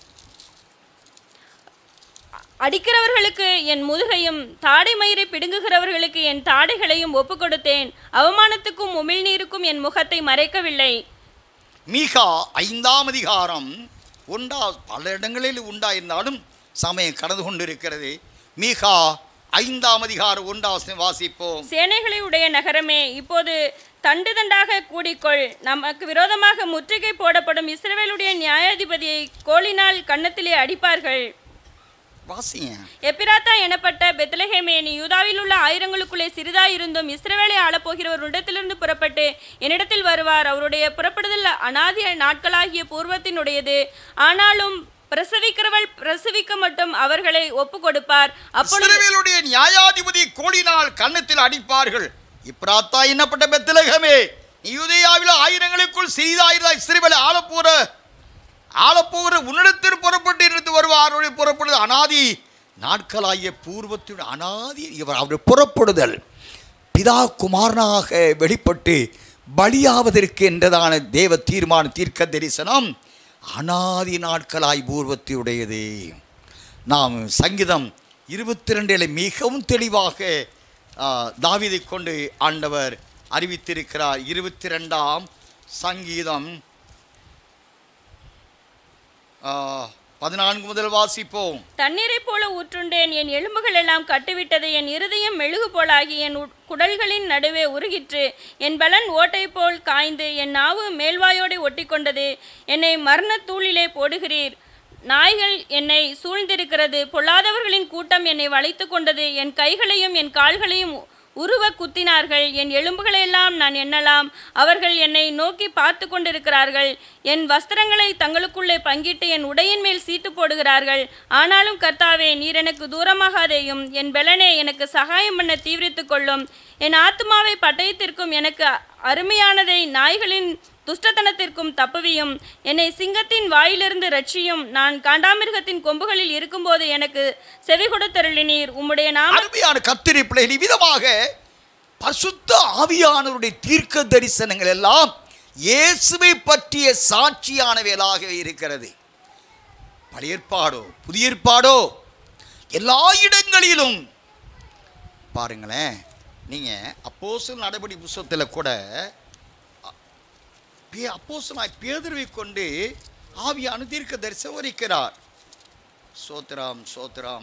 அடிக்கிறவர்களுக்கு என் முதுகையும் தாடை மயிரை பிடுங்குகிறவர்களுக்கு என் தாடைகளையும் ஒப்புக்கொடுத்தேன் அவமானத்துக்கும் உமிழ்நீருக்கும் என் முகத்தை மறைக்கவில்லை மீகா ஐந்தாம் அதிகாரம் உண்டா பல இடங்களில் உண்டாயிருந்தாலும் சமயம் கடந்து கொண்டிருக்கிறது மீகா ஐந்தாம் அதிகாரம் உண்டா வாசிப்போம் சேனைகளை உடைய நகரமே இப்போது தண்டு தண்டாக கூடிக்கொள் நமக்கு விரோதமாக முற்றுகை போடப்படும் இஸ்ரவேலுடைய நியாயாதிபதியை கோலினால் கன்னத்திலே அடிப்பார்கள் வாசிங்க எப்பிராத்தா எனப்பட்ட பெத்லஹேமே நீ யூதாவில் உள்ள ஆயிரங்களுக்குள்ளே சிறிதாயிருந்தும் இஸ்ரவேலை ஆளப்போகிறவர் இடத்திலிருந்து புறப்பட்டு என்னிடத்தில் வருவார் அவருடைய புறப்படுதல் அனாதிய நாட்களாகிய பூர்வத்தினுடையது ஆனாலும் பிரசவிக்கிறவள் பிரசவிக்க மட்டும் அவர்களை ஒப்பு கொடுப்பார் அப்பொழுது இஸ்ரவேலுடைய நியாயாதிபதி கோலினால் கன்னத்தில் அடிப்பார்கள் இப்ராத்தா என்னப்பட்ட பெத்தலகமே நீ யூதேயாவில் ஆயிரங்களுக்குள் சிறிதாயிருந்தா இஸ்ரவேலை ஆளப்போற ஆளப்போகிற உன்னிடத்தில் புறப்பட்டு இருந்து வருவார் அவருடைய புறப்படுது அனாதி நாட்களாகிய பூர்வத்தின் அனாதி இவர் அவருடைய புறப்படுதல் பிதா குமாரனாக வெளிப்பட்டு பலியாவதற்கு என்றதான தேவ தீர்மான தீர்க்க தரிசனம் அனாதி நாட்களாய் பூர்வத்தியுடையது நாம் சங்கீதம் இருபத்தி ரெண்டில் மிகவும் தெளிவாக ஆ, தாவீதைக் கொண்டு ஆண்டவர் அறிவித்திருக்கிறார் இருபத்தி ரெண்டாம் சங்கீதம் ஆ, பதினான்கு முதல் வாசிப்போம் தண்ணீரைப் போல ஊற்றுண்டேன் என் எலும்புகள் எல்லாம் கட்டுவிட்டது என் இருதயம் மெழுகு போலாகி என் உட்- குடல்களின் நடுவே உருகிற்று என் பலன் ஓட்டை போல் காய்ந்து என் நாவு மேல்வாயோடு ஒட்டிக்கொண்டது என்னை மரணத் தூளிலே போடுகிறீர் நாய்கள் என்னை சூழ்ந்திருக்கிறது பொல்லாதவர்களின் கூட்டம் என்னை வளைத்து கொண்டது என் கைகளையும் என் கால்களையும் உருவ குத்தினார்கள் என் எலும்புகளையெல்லாம் நான் எண்ணலாம் அவர்கள் என்னை நோக்கி பார்த்து கொண்டிருக்கிறார்கள் என் வஸ்திரங்களை தங்களுக்குள்ளே பங்கிட்டு என் உடையின் மேல் சீட்டு போடுகிறார்கள் ஆனாலும் கர்த்தாவே நீர் எனக்கு தூரமாகாதேயும் என் பெலனே எனக்கு சகாயம் பண்ண தீவிரித்துக் கொள்ளும் என் ஆத்மாவை பட்டயத்திற்கும் எனக்கு அருமையானதை நாய்களின் துஷ்டத்தனத்திற்கும் தப்புவியும் என்னை சிங்கத்தின் வாயிலிருந்து ரட்சியும் நான் காண்டாமிருகத்தின் கொம்புகளில் இருக்கும்போது எனக்கு செவி கொடுத்தருளினீர் உம்முடைய நாம அருமையான கத்திரி பிள்ளைகள் விதமாக பசுத்த ஆவியானவருடைய தீர்க்க தரிசனங்கள் எல்லாம் இயேசுவை பற்றிய சாட்சியானவைகளாக இருக்கிறது பழைய ஏற்பாடோ புதிய ஏற்பாடோ எல்லா இடங்களிலும் பாருங்களேன் நீங்கள் அப்போஸ்தலர் நடபடி புஸ்தகத்தில் கூட அப்போசனாய் பேதுருவை கொண்டு ஆவியான தீர்க்க தரிசனம் வரிக்கிறார் சோத்ராம் சோத்ராம்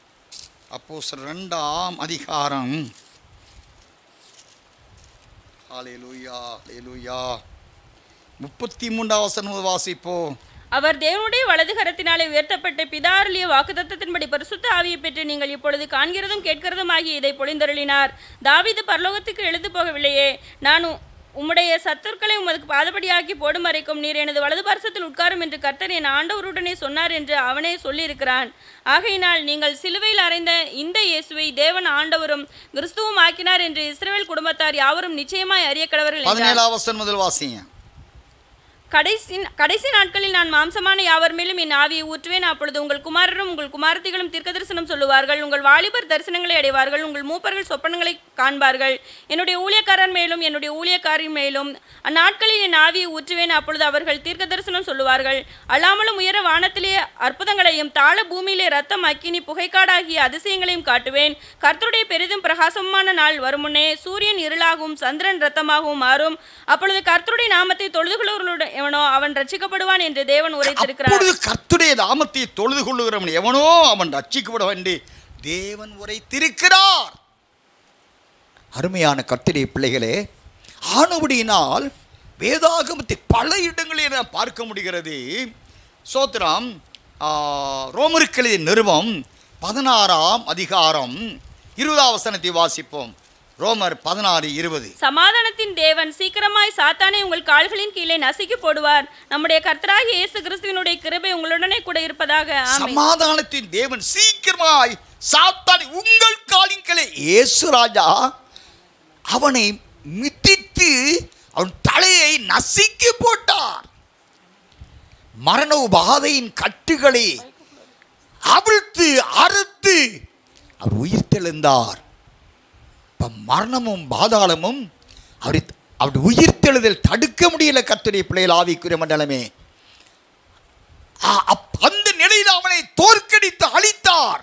அப்போ ரெண்டாம் அதிகாரம் ஹalleluya ஹalleluya முப்பத்தி மூன்றாம் வசனம் வாசிப்போம் அவர் தேவனுடைய வலது கரத்தினாலே உயர்த்தப்பட்ட பிதாருளிய வாக்குத்தத்தத்தின்படி பரிசுத்த ஆவியை பெற்று நீங்கள் இப்பொழுது காண்கிறதும் கேட்கிறதும் ஆகிய இதை பொழிந்தருளினார் தாவீது பரலோகத்துக்கு எழுந்து போகவில்லையே நான் உ- உம்முடைய சத்துருக்களை உமது பாதபடியாக்கி போடும் வரைக்கும் நீர் எனது வலது பார்சத்தில் உட்காரும் என்று கர்த்தர் என் ஆண்டவருடனே சொன்னார் என்று அவனே சொல்லியிருக்கிறான் ஆகையினால் நீங்கள் சிலுவையில் அறைந்த இந்த இயேசுவை தேவன் ஆண்டவரும் கிறிஸ்துவும் ஆக்கினார் என்று இஸ்ரவேல் குடும்பத்தார் யாவரும் நிச்சயமாய் அறிய கடவர்கள் என்றார். பதினேழாம் வசனம் முதல் வாசிங்க கடைசி கடைசி நாட்களில் நான் மாம்சமான யாவர் மேலும் என் ஆவியை ஊற்றுவேன் அப்பொழுது உங்கள் குமாரரும் உங்கள் குமாரத்திகளும் தீர்க்க தரிசனம் சொல்லுவார்கள் உங்கள் வாலிபர் தரிசனங்களை அடைவார்கள் உங்கள் மூப்பர்கள் சொப்பனங்களை காண்பார்கள் என்னுடைய ஊழியக்காரர் மேலும் என்னுடைய ஊழியக்காரின் மேலும் அந்நாட்களில் என் ஆவியை ஊற்றுவேன் அப்பொழுது அவர்கள் தீர்க்க தரிசனம் சொல்லுவார்கள் அல்லாமலும் உயர வானத்திலே அற்புதங்களையும் தாழ பூமியிலே ரத்தம் அக்கினி புகைக்காடாகிய அதிசயங்களையும் காட்டுவேன் கர்த்தருடைய பெரிதும் பிரகாசமான நாள் வருமுன்னே சூரியன் இருளாகவும் சந்திரன் ரத்தமாகவும் மாறும் அப்பொழுது கர்த்தருடைய நாமத்தை தொழுதுகொள்வர்களுடன் எவனோ அவன் ரட்சிக்கப்படுவான் என்று தேவன் உரைத்திருக்கிறார் அப்பொழுது கர்த்துடைய நாமத்தை தொழுது கொள்ளுகிறவன் எவனோ அவன் ரட்சிக்கப்பட வேண்டி தேவன் உரைத்திருக்கிறார் அருமையான கர்த்தருடைய பிள்ளைகளே ஆனபடியினால் வேதாகமத்தை பல இடங்களில் நாம் பார்க்க முடிகிறது சோத்திரம் ரோமருக்களிய நிறுவம் பதினாறாம் அதிகாரம் இருபதாம் வசனத்தை வாசிப்போம் ரோமர் பதினாறு இருபது சமாதானத்தின் தேவன் சீக்கிரமாய் சாத்தானை உங்கள் கால்களின் கீழே நசுக்கி போடுவார் நம்முடைய கர்த்தராகிய இயேசு கிறிஸ்துவினுடைய கிருபை உங்களுடனே கூட இருப்பதாக ஆமென் சமாதானத்தின் தேவன் சீக்கிரமாய் சாத்தானை உங்கள் காலின்களே இயேசு ராஜா அவனை மிதித்து அவன் தலையை நசுக்கி போட்டார் மரண உபாதையின் கட்டுகளை அவிழ்த்து அறுத்து அவர் உயிர்த்தெழுந்தார் இப்போ மரணமும் பாதாளமும் அவரை அவருடைய உயிர்த்தெழுதல் தடுக்க முடியல கர்த்தருடைய பிள்ளைகள் ஆவிக்குரிய மண்டலமே ஆ- அப்- அந்த நிலையில் அவனை தோற்கடித்து அழித்தார்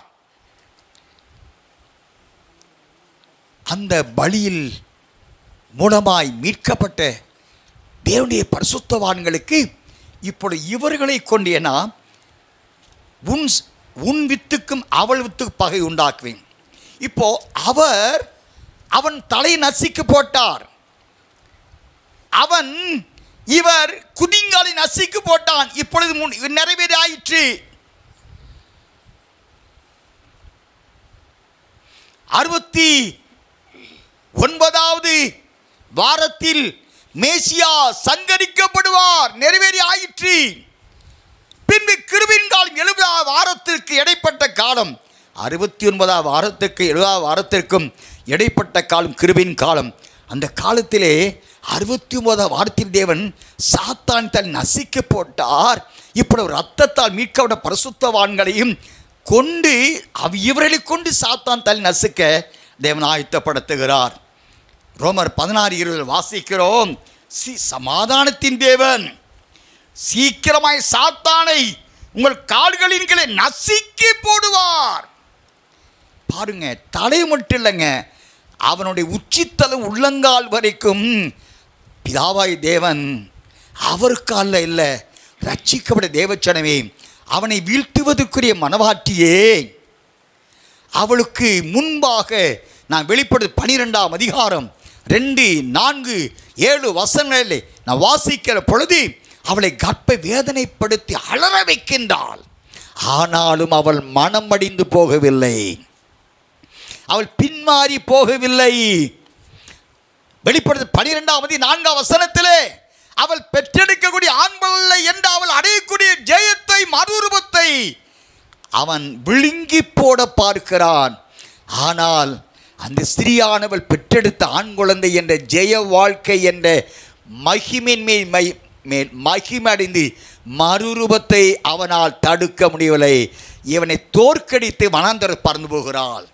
அந்த பலியில் மூலமாய் மீட்கப்பட்ட தேவனுடைய பரிசுத்தவான்களுக்கு இப்பொழுது இவர்களை கொண்டு ஏன்னா உன் ஸ்- உன் வித்துக்கும் அவள் வித்துக்கு பகை உண்டாக்குவேன் இப்போ அவர் அவன் தலை நசுக்கி போட்டார் அவன் இவர் குதிங்காலை நசுக்கி போட்டான் இப்பொழுது முன் நிறைவேறி ஆயிற்று அறுபத்தி ஒன்பதாவது வாரத்தில் மேசியா சங்கரிக்கப்படுவார் நிறைவேறி ஆயிற்று பின்பு கிருபின் காலம் எழுபதாவது வாரத்திற்கு இடைப்பட்ட காலம் அறுபத்தி ஒன்பதாவது வாரத்துக்கு எழுபதாவது வாரத்திற்கும் இடைப்பட்ட காலம் கிருபின் காலம் அந்த காலத்திலே அறுபத்தி ஒன்பதாவது வாரத்தில் தேவன் சாத்தான் தன் நசிக்க போட்டார் இப்படி ரத்தத்தால் மீட்கப்பட்ட பரிசுத்தவான்களையும் கொண்டு அவ் இவர்களை கொண்டு சாத்தான் தன் நசுக்க தேவன் ஆயத்தப்படுத்துகிறார் ரோமர் பதினாறு இருபது வாசிக்கிறோம் சி சமாதானத்தின் தேவன் சீக்கிரமாய் சாத்தானை உங்கள் கால்களின் கீழே நசுக்கி போடுவார் பாருங்க தலை மட்டும் இல்லைங்க அவனுடைய உச்சித்தலை உள்ளங்கால் வரைக்கும் பிதாவாய் தேவன் அவருக்கால இல்லை ரட்சிக்கப்பட தேவச்சனமே அவனை வீழ்த்துவதற்குரிய மனவாட்டியே அவளுக்கு முன்பாக நான் வெளிப்படு பனிரெண்டாம் அதிகாரம் ரெண்டு நான்கு ஏழு வசனங்களிலே நான் வாசிக்கிற பொழுது அவளை கர்ப்ப வேதனைப்படுத்தி அலற வைக்கின்றாள் ஆனாலும் அவள் மனம் அடிந்து போகவில்லை அவள் பின்மாறி போகவில்லை வெளிப்படுத்த பனிரெண்டாம் அதி நான்காம் வசனத்திலே அவள் பெற்றெடுக்கக்கூடிய ஆண்பல்ல என்று அவள் அடையக்கூடிய ஜெயத்தை மறுரூபத்தை அவன் விழுங்கி போட பார்க்கிறான் ஆனால் அந்த ஸ்திரியானவள் பெற்றெடுத்த ஆண் குழந்தை என்ற ஜெய வாழ்க்கை என்ற மகிமின் மேல் மை மேல் மகிமடைந்து மறுரூபத்தை அவனால் தடுக்க முடியவில்லை இவனை தோற்கடித்து வனாந்தர பறந்து போகிறாள்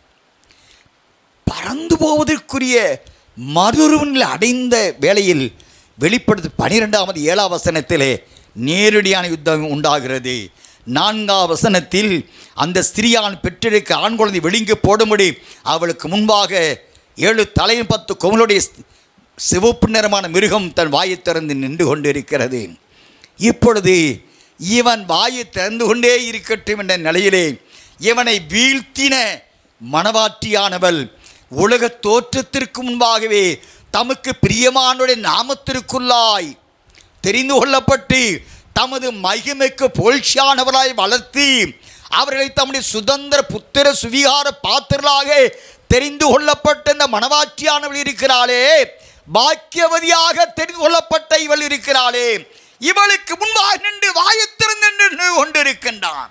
பறந்து போவதற்குரிய மறுரூபனில் அடைந்த வேளையில் வெளிப்படுத்து பனிரெண்டாவது ஏழாம் வசனத்திலே நேரடியான யுத்தம் உண்டாகிறது நான்காம் வசனத்தில் அந்த ஸ்திரியான் பெற்றெடுக்க ஆண் குழந்தை வெளிங்கு போடும்படி அவளுக்கு முன்பாக ஏழு தலையும் பத்து கொமலுடைய சிவப்பு நிறமான மிருகம் தன் வாயை திறந்து நின்று கொண்டிருக்கிறது இப்பொழுது இவன் வாயை திறந்து கொண்டே இருக்கட்டும் என்ற நிலையிலே இவனை வீழ்த்தின மணவாட்டியானவள் உலக தோற்றத்திற்கு முன்பாகவே தமக்கு பிரியமானுடைய நாமத்திற்குள்ளாய் தெரிந்து கொள்ளப்பட்டு தமது மகிமைக்கு புகழ்ச்சியானவராய் வளர்த்து அவர்களை தம்முடைய சுதந்திர புத்திர சுவிகார பாத்திரலாக தெரிந்து கொள்ளப்பட்ட இந்த மனவாட்சியானவள் இருக்கிறாளே பாக்கியவதியாக தெரிந்து கொள்ளப்பட்ட இவள் இருக்கிறாளே இவளுக்கு முன்பாக நின்று வாயத்திறந்து நின்று கொண்டிருக்கின்றான்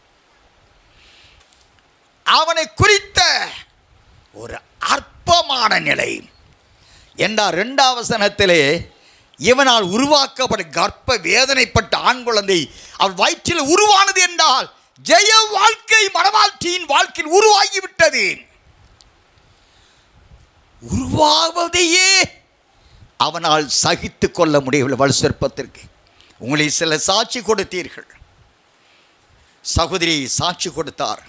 அவனை குறித்த ஒரு அற்பமான நிலை என்றார் இரண்டாம் வசனத்திலே இவனால் உருவாக்கப்பட்ட கர்ப்ப வேதனைப்பட்ட ஆண் குழந்தை அவள் வயிற்றில் உருவானது என்றால் ஜெய வாழ்க்கை மனவாழ்ச்சியின் வாழ்க்கையில் உருவாகிவிட்டது உருவாவதையே அவனால் சகித்து கொள்ள முடியவில்லை வலு சிற்பத்திற்கு உங்களை சில சாட்சி கொடுத்தீர்கள் சகோதரி சாட்சி கொடுத்தார்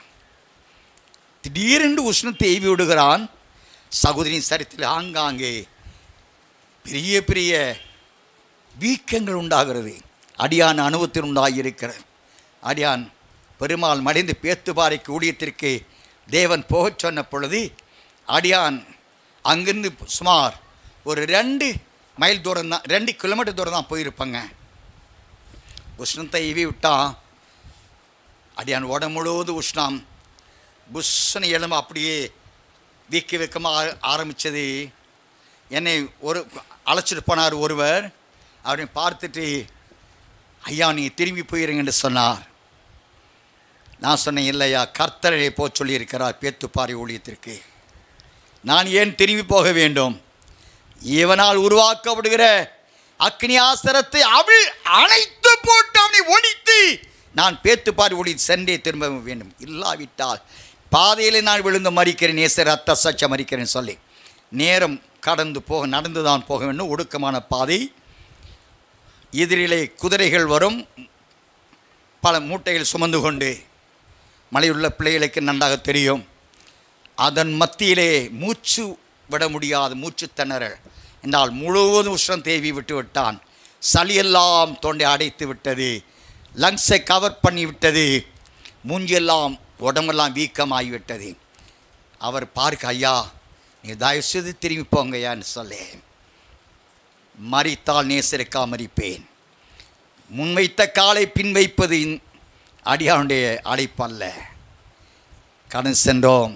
திடீரென்று உஷ்ணத்தை எய்வி விடுகிறான் சகோதரியின் சரித்தில் ஆங்காங்கே பெரிய பெரிய வீக்கங்கள் உண்டாகிறது அடியான் அனுபவத்தில் உண்டாகியிருக்கிறது அடியான் பெருமாள் மடிந்து பேத்துப்பாறைக்கு ஊழியத்திற்கு தேவன் போகச் சொன்ன பொழுது அடியான் அங்கிருந்து சுமார் ஒரு ரெண்டு மைல் தூரம் தான் ரெண்டு கிலோமீட்டர் தூரம் தான் போயிருப்பாங்க உஷ்ணத்தை ஈவி விட்டான் அடியான் உடம்பு முழுவதும் உஷ்ணம் புஷ்ஷனை எலும்பு அப்படியே வீக்க வீக்கமாக ஆரம்பித்தது என்னை ஒரு அழைச்சிட்டு போனார் ஒருவர் அவரை பார்த்துட்டு ஐயா நீங்கள் திரும்பி போயிருங்கன்னு சொன்னார் நான் சொன்னேன் இல்லையா கர்த்தரை போக சொல்லியிருக்கிறார் பேத்துப்பாறை ஊழியத்திற்கு நான் ஏன் திரும்பி போக வேண்டும் இவனால் உருவாக்கப்படுகிற அக்னி ஆசரத்தை அவள் அணைத்து போட்டு அவனை ஒழித்து நான் பேத்துப்பாறை ஒளி சென்றே திரும்ப வேண்டும் இல்லாவிட்டால் பாதையில் நான் விழுந்து மறிக்கிறேன் நேசர் அத்த சச்ச மறிக்கிறேன் சொல்லி நேரம் கடந்து போக நடந்து தான் போக வேண்டும் ஒடுக்கமான பாதை எதிரிலே குதிரைகள் வரும் பல மூட்டைகள் சுமந்து கொண்டு மலையுள்ள பிள்ளைகளுக்கு நன்றாக தெரியும் அதன் மத்தியிலே மூச்சு விட முடியாத மூச்சு திணறல் என்றால் முழுவதும் உஷ்ணம் தேவி விட்டு விட்டான் சளியெல்லாம் தொண்டை அடைத்து விட்டது லங்ஸை கவர் பண்ணி விட்டது மூஞ்செல்லாம் உடம்பெல்லாம் வீக்கமாகிவிட்டது அவர் பார்க்க ஐயா நீ தயவு செய்து திரும்பி போங்கய்யான்னு சொல்லி மறித்தால் நேசருக்கா மறிப்பேன் முன்வைத்த காலை பின் வைப்பது இன்- அடியானுடைய அழைப்பல்ல கடன் சென்றோம்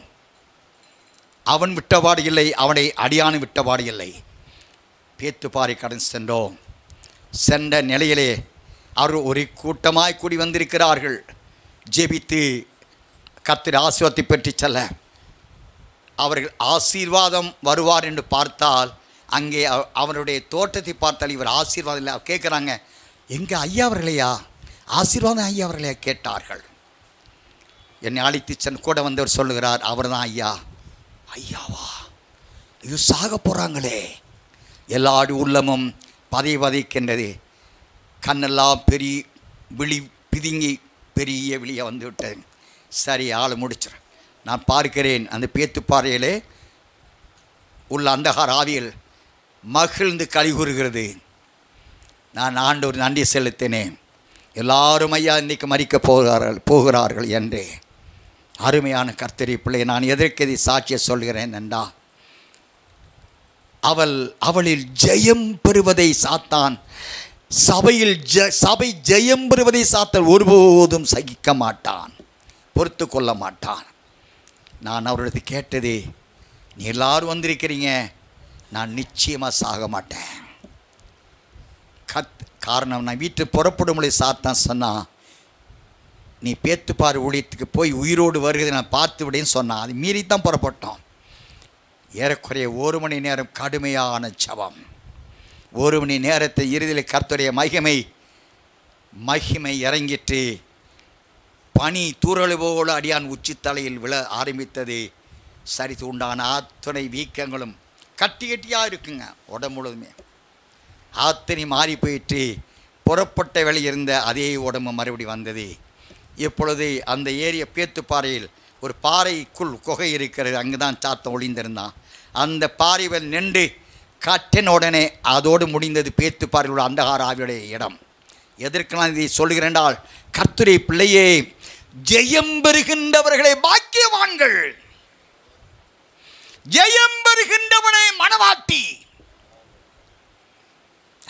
அவன் விட்டபாடு இல்லை அவனை அடியானு விட்டபாடு இல்லை பேத்துப்பாறை கடன் சென்றோம் சென்ற நிலையிலே அவர் ஒரு கூட்டமாய் கூடி வந்திருக்கிறார்கள் ஜெபித்து கர்த்தர் ஆசீர்வாதத்தை பெற்று செல்ல அவர்கள் ஆசீர்வாதம் வருவார் என்று பார்த்தால் அங்கே அவ- அவருடைய தோட்டத்தை பார்த்தால் இவர் ஆசீர்வாதம் இல்லை கேட்குறாங்க எங்கே ஐயா அவர்களையா ஆசீர்வாதம் ஐயா அவர்களையா கேட்டார்கள் என்னை அழைத்து சென் கூட வந்தவர் சொல்லுகிறார் அவர்தான் ஐயா ஐயாவா ஐயோ சாக போகிறாங்களே எல்லாடி உள்ளமும் பதை பதைக்கின்றது கண்ணெல்லாம் பெரிய விழி பிதுங்கி பெரிய விழியாக வந்து விட்டது சரி ஆளை முடிச்சிடும் நான் பார்க்கிறேன் அந்த பேத்துப்பாறையிலே உள்ள அந்தகார ஆவியில் மகிழ்ந்து கலிகூறுகிறது நான் ஆண்டவர் நன்றி செலுத்தினேன் எல்லாரும் ஐயா இன்னைக்கு மறிக்கப் போகிறார்கள் போகிறார்கள் என்று அருமையான கர்த்தரி பிள்ளை நான் எதற்கெதை சாட்சியை சொல்கிறேன் என்றா அவள் அவளில் ஜெயம் பெறுவதை சாத்தான் சபையில் ஜ சபை ஜெயம் பெறுவதை சாத்தான் ஒருபோதும் சகிக்க மாட்டான் பொறுத்து கொள்ள மாட்டான் நான் அவரிடத்து கேட்டது நீ எல்லாரும் வந்திருக்கிறீங்க நான் நிச்சயமாக சாக மாட்டேன் கத் காரணம் நான் வீட்டு புறப்படும் பொழுது சாத்தான் சொன்னான் நீ பேத்துப்பார் ஊழியத்துக்கு போய் உயிரோடு வருகிறதை நான் பார்த்து விடேன்னு சொன்னான் அது மீறித்தான் புறப்பட்டோம் ஏறக்குறைய ஒரு மணி நேரம் கடுமையான ஜபம் ஒரு மணி நேரத்தை இறுதியில் கர்த்தருடைய மகிமை மகிமை இறங்கிட்டு பனி தூறல் போல அடியான் உச்சித்தலையில் விழ ஆரம்பித்தது சரித்து உண்டான அத்தனை வீக்கங்களும் கட்டி கட்டியாக இருக்குங்க உடம்பு முழுதுமே ஆத்தனை மாறி போயிட்டு புறப்பட்ட வேலை இருந்த அதே உடம்பு மறுபடி வந்தது இப்பொழுது அந்த ஏரிய பேத்துப்பாறையில் ஒரு பாறைக்குள் குகை இருக்கிறது அங்கே தான் சாத்தம் ஒளிந்திருந்தான் அந்த பாறையில் நின்று காற்றின் உடனே அதோடு முடிந்தது பேத்துப்பாறையில் உள்ள அந்தகார ஆவியுடைய இடம் எதற்கு நான் இதை சொல்கிறேன் என்றால் கர்த்தரை பிள்ளையே ஜெயம் பெறுகின்றவர்களே பாக்கியவான்கள் ஜெயம் பெறுகின்றவனே மனவாட்டி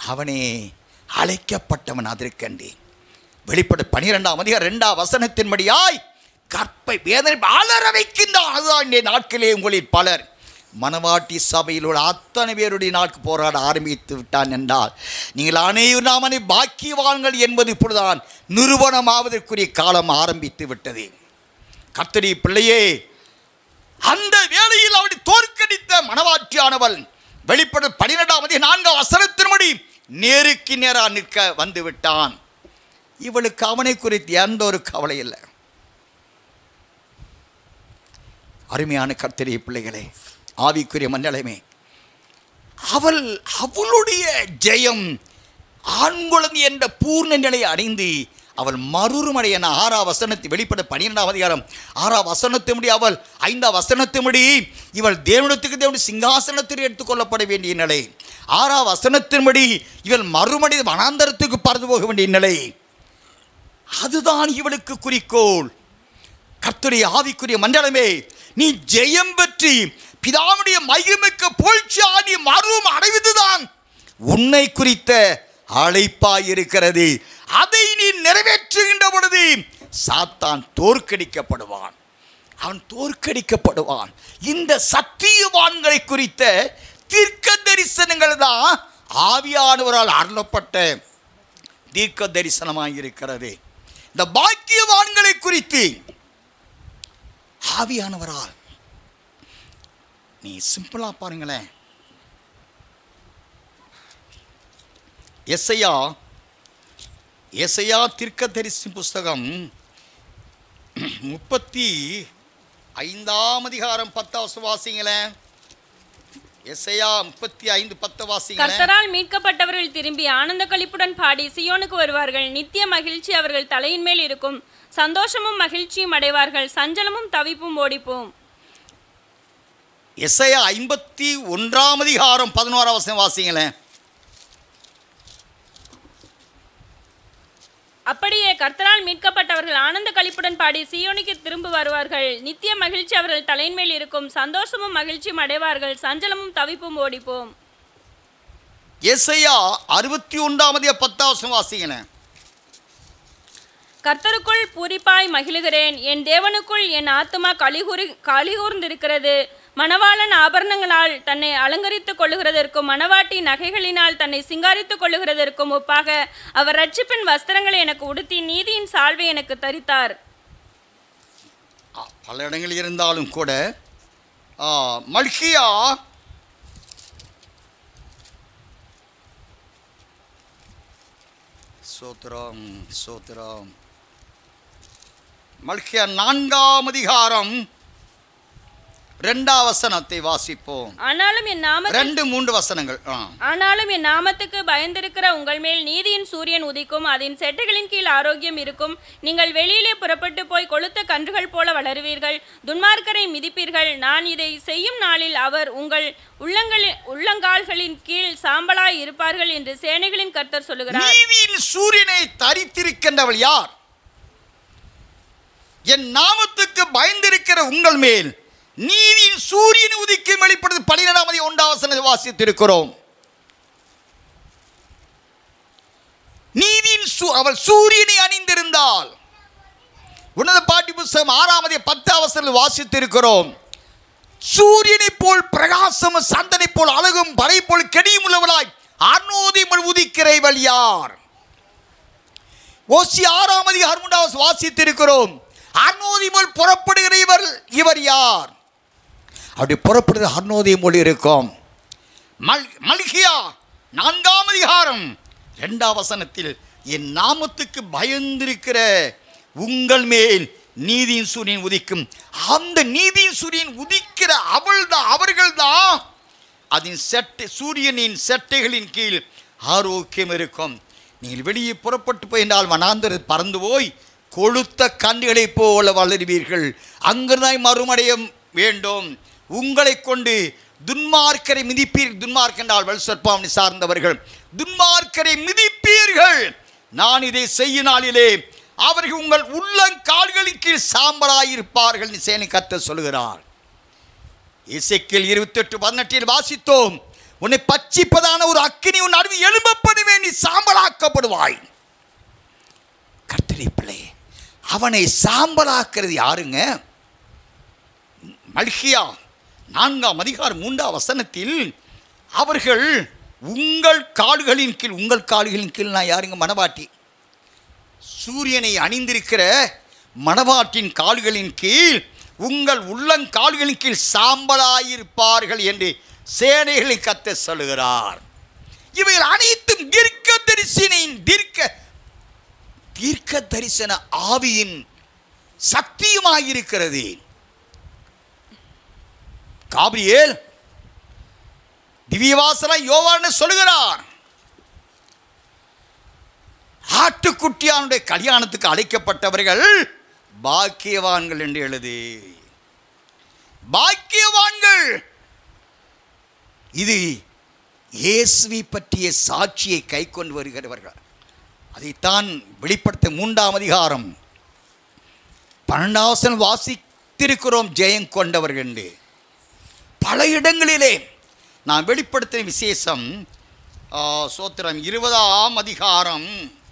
அவனே அழைக்கப்பட்டவன் அதற்கண்டி வெளிப்பட பனிரெண்டாம் அதிகாரம் ரெண்டாம் வசனத்தின்படியாய் கற்பை வேதனை அலற வைக்கின்றான் அதுதான் இந்த நாட்களே உங்களில் பலர் மணவாட்டி சபையில் உள்ள அத்தனை பேருடைய நாட்கு போராட ஆரம்பித்து விட்டான் என்றால் நீங்கள் அனைவரும் நாமனை பாக்கியவான்கள் என்பது இப்பொழுதுதான் நிறுவனமாவதற்குரிய காலம் ஆரம்பித்து விட்டது கர்த்தரி பிள்ளையே அந்த வேளையில் அவனை தோற்கடித்த மனவாட்சியானவள் வெளிப்பட பனிரெண்டாம் அதிகாரம் நான்காம் வசனத்தின்படி நேருக்கு நேரா நிற்க வந்து விட்டான் இவளுக்கு அவனை குறித்து எந்த ஒரு கவலை இல்லை அருமையான கர்த்தரிய பிள்ளைகளே ஆவிக்குரிய மண்டலமே அவள் அவளுடைய ஜெயம் ஆண்குழந்தை என்ற பூர்ண நிலையை அடைந்து அவள் மறுமடைய ஆறாம் வசனத்தை வெளிப்பட பன்னிரெண்டாம் அதிகாரம் ஆறாம் வசனத்தின்படி அவள் ஐந்தாம் வசனத்தின்படி இவள் தேவனத்துக்கு தேவனுடைய சிங்காசனத்தில் எடுத்துக்கொள்ளப்பட வேண்டிய நிலை ஆறாம் வசனத்தின்படி இவள் மறுமனித வனாந்தரத்துக்கு பறந்து போக வேண்டிய நிலை அதுதான் இவளுக்கு குறிக்கோள் கர்த்தருடைய ஆவிக்குரிய மண்டலமே நீ ஜெயம் பெற்று பிதாவுடைய மகிமைக்கு போழ்ச்சாடி மறுவும் அடைவதுதான் உன்னை குறித்த அழைப்பாய் இருக்கிறது அதை நீ நிறைவேற்றுகின்ற பொழுது சாத்தான் தோற்கடிக்கப்படுவான் அவன் தோற்கடிக்கப்படுவான் இந்த சத்தியவான்களை குறித்த தீர்க்க தரிசனங்கள் தான் ஆவியானவரால் அருளப்பட்ட தீர்க்க தரிசனமாக இருக்கிறது இந்த பாக்கியவான்களை குறித்து ஆவியானவரால் நீ சிம்பிளா பாருங்களேன் எஸ்ஐயா எஸ்ஐயா தீர்க்க தரிசி புஸ்தகம் முப்பத்தி ஐந்தாம் அதிகாரம் பத்தாம் வாசிங்களேன் எஸ்ஐயா முப்பத்தி ஐந்து பத்து வாசிங்களேன் கர்த்தரால் மீட்கப்பட்டவர்கள் திரும்பி ஆனந்த களிப்புடன் பாடி சியோனுக்கு வருவார்கள் நித்திய மகிழ்ச்சி அவர்கள் தலையின் மேல் இருக்கும் சந்தோஷமும் மகிழ்ச்சியும் அடைவார்கள் சஞ்சலமும் தவிப்பும் ஓடிப்போம் எஸ்ஐயா ஐம்பத்தி ஒன்றாம் அதிகாரம் பதினோராம் வசனம் வாசிங்களேன் அப்படியே கர்த்தரால் மீட்கப்பட்டவர்கள் ஆனந்த களிப்புடன் பாடி சியோனுக்கு திரும்ப வருவார்கள் நித்திய மகிழ்ச்சி அவர்கள் தலையின் மேல் இருக்கும் சந்தோஷமும் மகிழ்ச்சியும் அடைவார்கள் சஞ்சலமும் தவிப்பும் ஓடிப்போம் எஸ்ஐயா அறுபத்தி ஒன்றாம் அதிகாரம் பத்தாம் வசனம் வாசிங்களேன் கர்த்தருக்குள் பூரிப்பாய் மகிழுகிறேன் என் தேவனுக்குள் என் ஆத்துமா கலிகூறி கலிகூர்ந்திருக்கிறது மணவாளன் ஆபரணங்களால் தன்னை அலங்கரித்துக் கொள்ளுகிறதற்கும் மணவாட்டி நகைகளினால் தன்னை சிங்காரித்துக் கொள்ளுகிறதற்கும் ஒப்பாக அவர் ரட்சிப்பின் வஸ்திரங்களை எனக்கு உடுத்தி நீதியின் சால்வை எனக்கு தரித்தார் ஆ, பல இடங்களில் இருந்தாலும் கூட ஆ, மல்கியா சோத்திரம் சோத்திரம் மல்கியா நான்காம் அதிகாரம் ரெண்டாம் வசனத்தை வாசிப்போம் ஆனாலும் என் நாம ரெண்டு மூன்று வசனங்கள் ஆ ஆனாலும் என் நாமத்துக்கு பயந்திருக்கிற உங்கள் மேல் நீதியின் சூரியன் உதிக்கும் அதன் செட்டைகளின் கீழ் ஆரோக்கியம் இருக்கும் நீங்கள் வெளியிலே புறப்பட்டு போய் கொளுத்த கன்றுகள் போல வளருவீர்கள் துன்மார்க்கரை மிதிப்பீர்கள் நான் இதை செய்யும் நாளில் அவர் உங்கள் உள்ளங்களில் உள்ளங்கால்களின் கீழ் சாம்பலாய் இருப்பார்கள் என்று சேனைகளின் கர்த்தர் சொல்லுகிறார் நீதியின் சூரியனை தரித்திருக்கின்றவள் யார் என் நாமத்துக்கு பயந்திருக்கிற உங்கள் மேல் நீதியின் சூரியன் உதிக்கும் வெளிப்படுது பன்னிரெண்டாம் அதிகாரம் ஒன்றாம் வசனத்தை வாசித்திருக்கிறோம் நீதியின் சூ- அவள் சூரியனை அணிந்திருந்தால் உன்னத பாட்டி புஸ்தகம் ஆறாம் அதிகாரம் பத்தாம் வசனத்தில் வாசித்திருக்கிறோம் சூரியனைப் போல் பிரகாசமும் சந்தனை போல் அழகும் பறை போல் கெடியும் உள்ளவளாய் அன்னோதி உதிக்கிறவள் யார் ஓசி ஆறாம் அதிகாரம் மூன்றாவது வாசித்திருக்கிறோம் அன்னோதி போல் புறப்படுகிற இவர் இவர் யார் அப்படி புறப்படுகிற அன்னோதி மொழி இருக்கும் மல் மல்கியா நான்காம் அதிகாரம் இரண்டாம் வசனத்தில் என் நாமத்துக்கு பயந்திருக்கிற உங்கள் மேல் நீதியின் சூரியன் உதிக்கும் அந்த நீதியின் சூரியன் உதிக்கிற அவள்தான் அவர்கள்தான் அதன் செட்டை சூரியனின் செட்டைகளின் கீழ் ஆரோக்கியம் இருக்கும் நீங்கள் வெளியே புறப்பட்டு போயினால் வனாந்தர பறந்து போய் கொழுத்த கன்றுகளைப் போல வளருவீர்கள் அங்குதான் மறுமடைய வேண்டும் உங்களை கொண்டு துன்மார்க்கரை மிதிப்பீர் துன்மார்க் என்றால் வல்சற்பாவனை சார்ந்தவர்கள் துன்மார்க்கரை மிதிப்பீர்கள் நான் இதை செய்யும் நாளிலே அவர்கள் உங்கள் உள்ளங்கால்களின் கீழ் சாம்பலாயிருப்பார்கள் என்று சேனை கத்த சொல்கிறார் இசைக்கில் இருபத்தெட்டு பதினெட்டில் வாசித்தோம் உன்னை பட்சிப்பதான ஒரு அக்கினி உன் நடுவி எழும்பப்படுவே நீ சாம்பலாக்கப்படுவாய் கர்த்தரை பிள்ளை அவனை சாம்பலாக்குறது யாருங்க மல்கியா நான்காம் அதிகாரம் மூன்றாம் வசனத்தில் அவர்கள் உங்கள் கால்களின் கீழ் உங்கள் கால்களின் கீழ் நான் யாருங்க மணவாட்டி சூரியனை அணிந்திருக்கிற மணவாட்டின் கால்களின் கீழ் உங்கள் உள்ளங்கால்களின் கீழ் சாம்பலாயிருப்பார்கள் என்று சேனைகளை கத்த சொல்லுகிறார் இவைகள் அனைத்தும் தீர்க்க தரிசனின் தீர்க்க தீர்க்க தரிசன ஆவியின் சக்தியுமாயிருக்கிறது காபிரியேல் திவ்யவாசன யோவான்னு சொல்லுகிறார் ஆட்டுக்குட்டியானுடைய கல்யாணத்துக்கு அழைக்கப்பட்டவர்கள் பாக்கியவான்கள் என்று எழுது பாக்கியவான்கள் இது இயேசுவை பற்றிய சாட்சியை கை கொண்டு வருகிறவர்கள் அதைத்தான் வெளிப்படுத்த மூன்றாம் அதிகாரம் பன்னெண்டாவசன் வாசித்திருக்கிறோம் ஜெயம் கொண்டவர்கள் என்று பல இடங்களிலே நான் வெளிப்படுத்தின விசேஷம் ஆ, சோத்திரம் இருபதாம் அதிகாரம்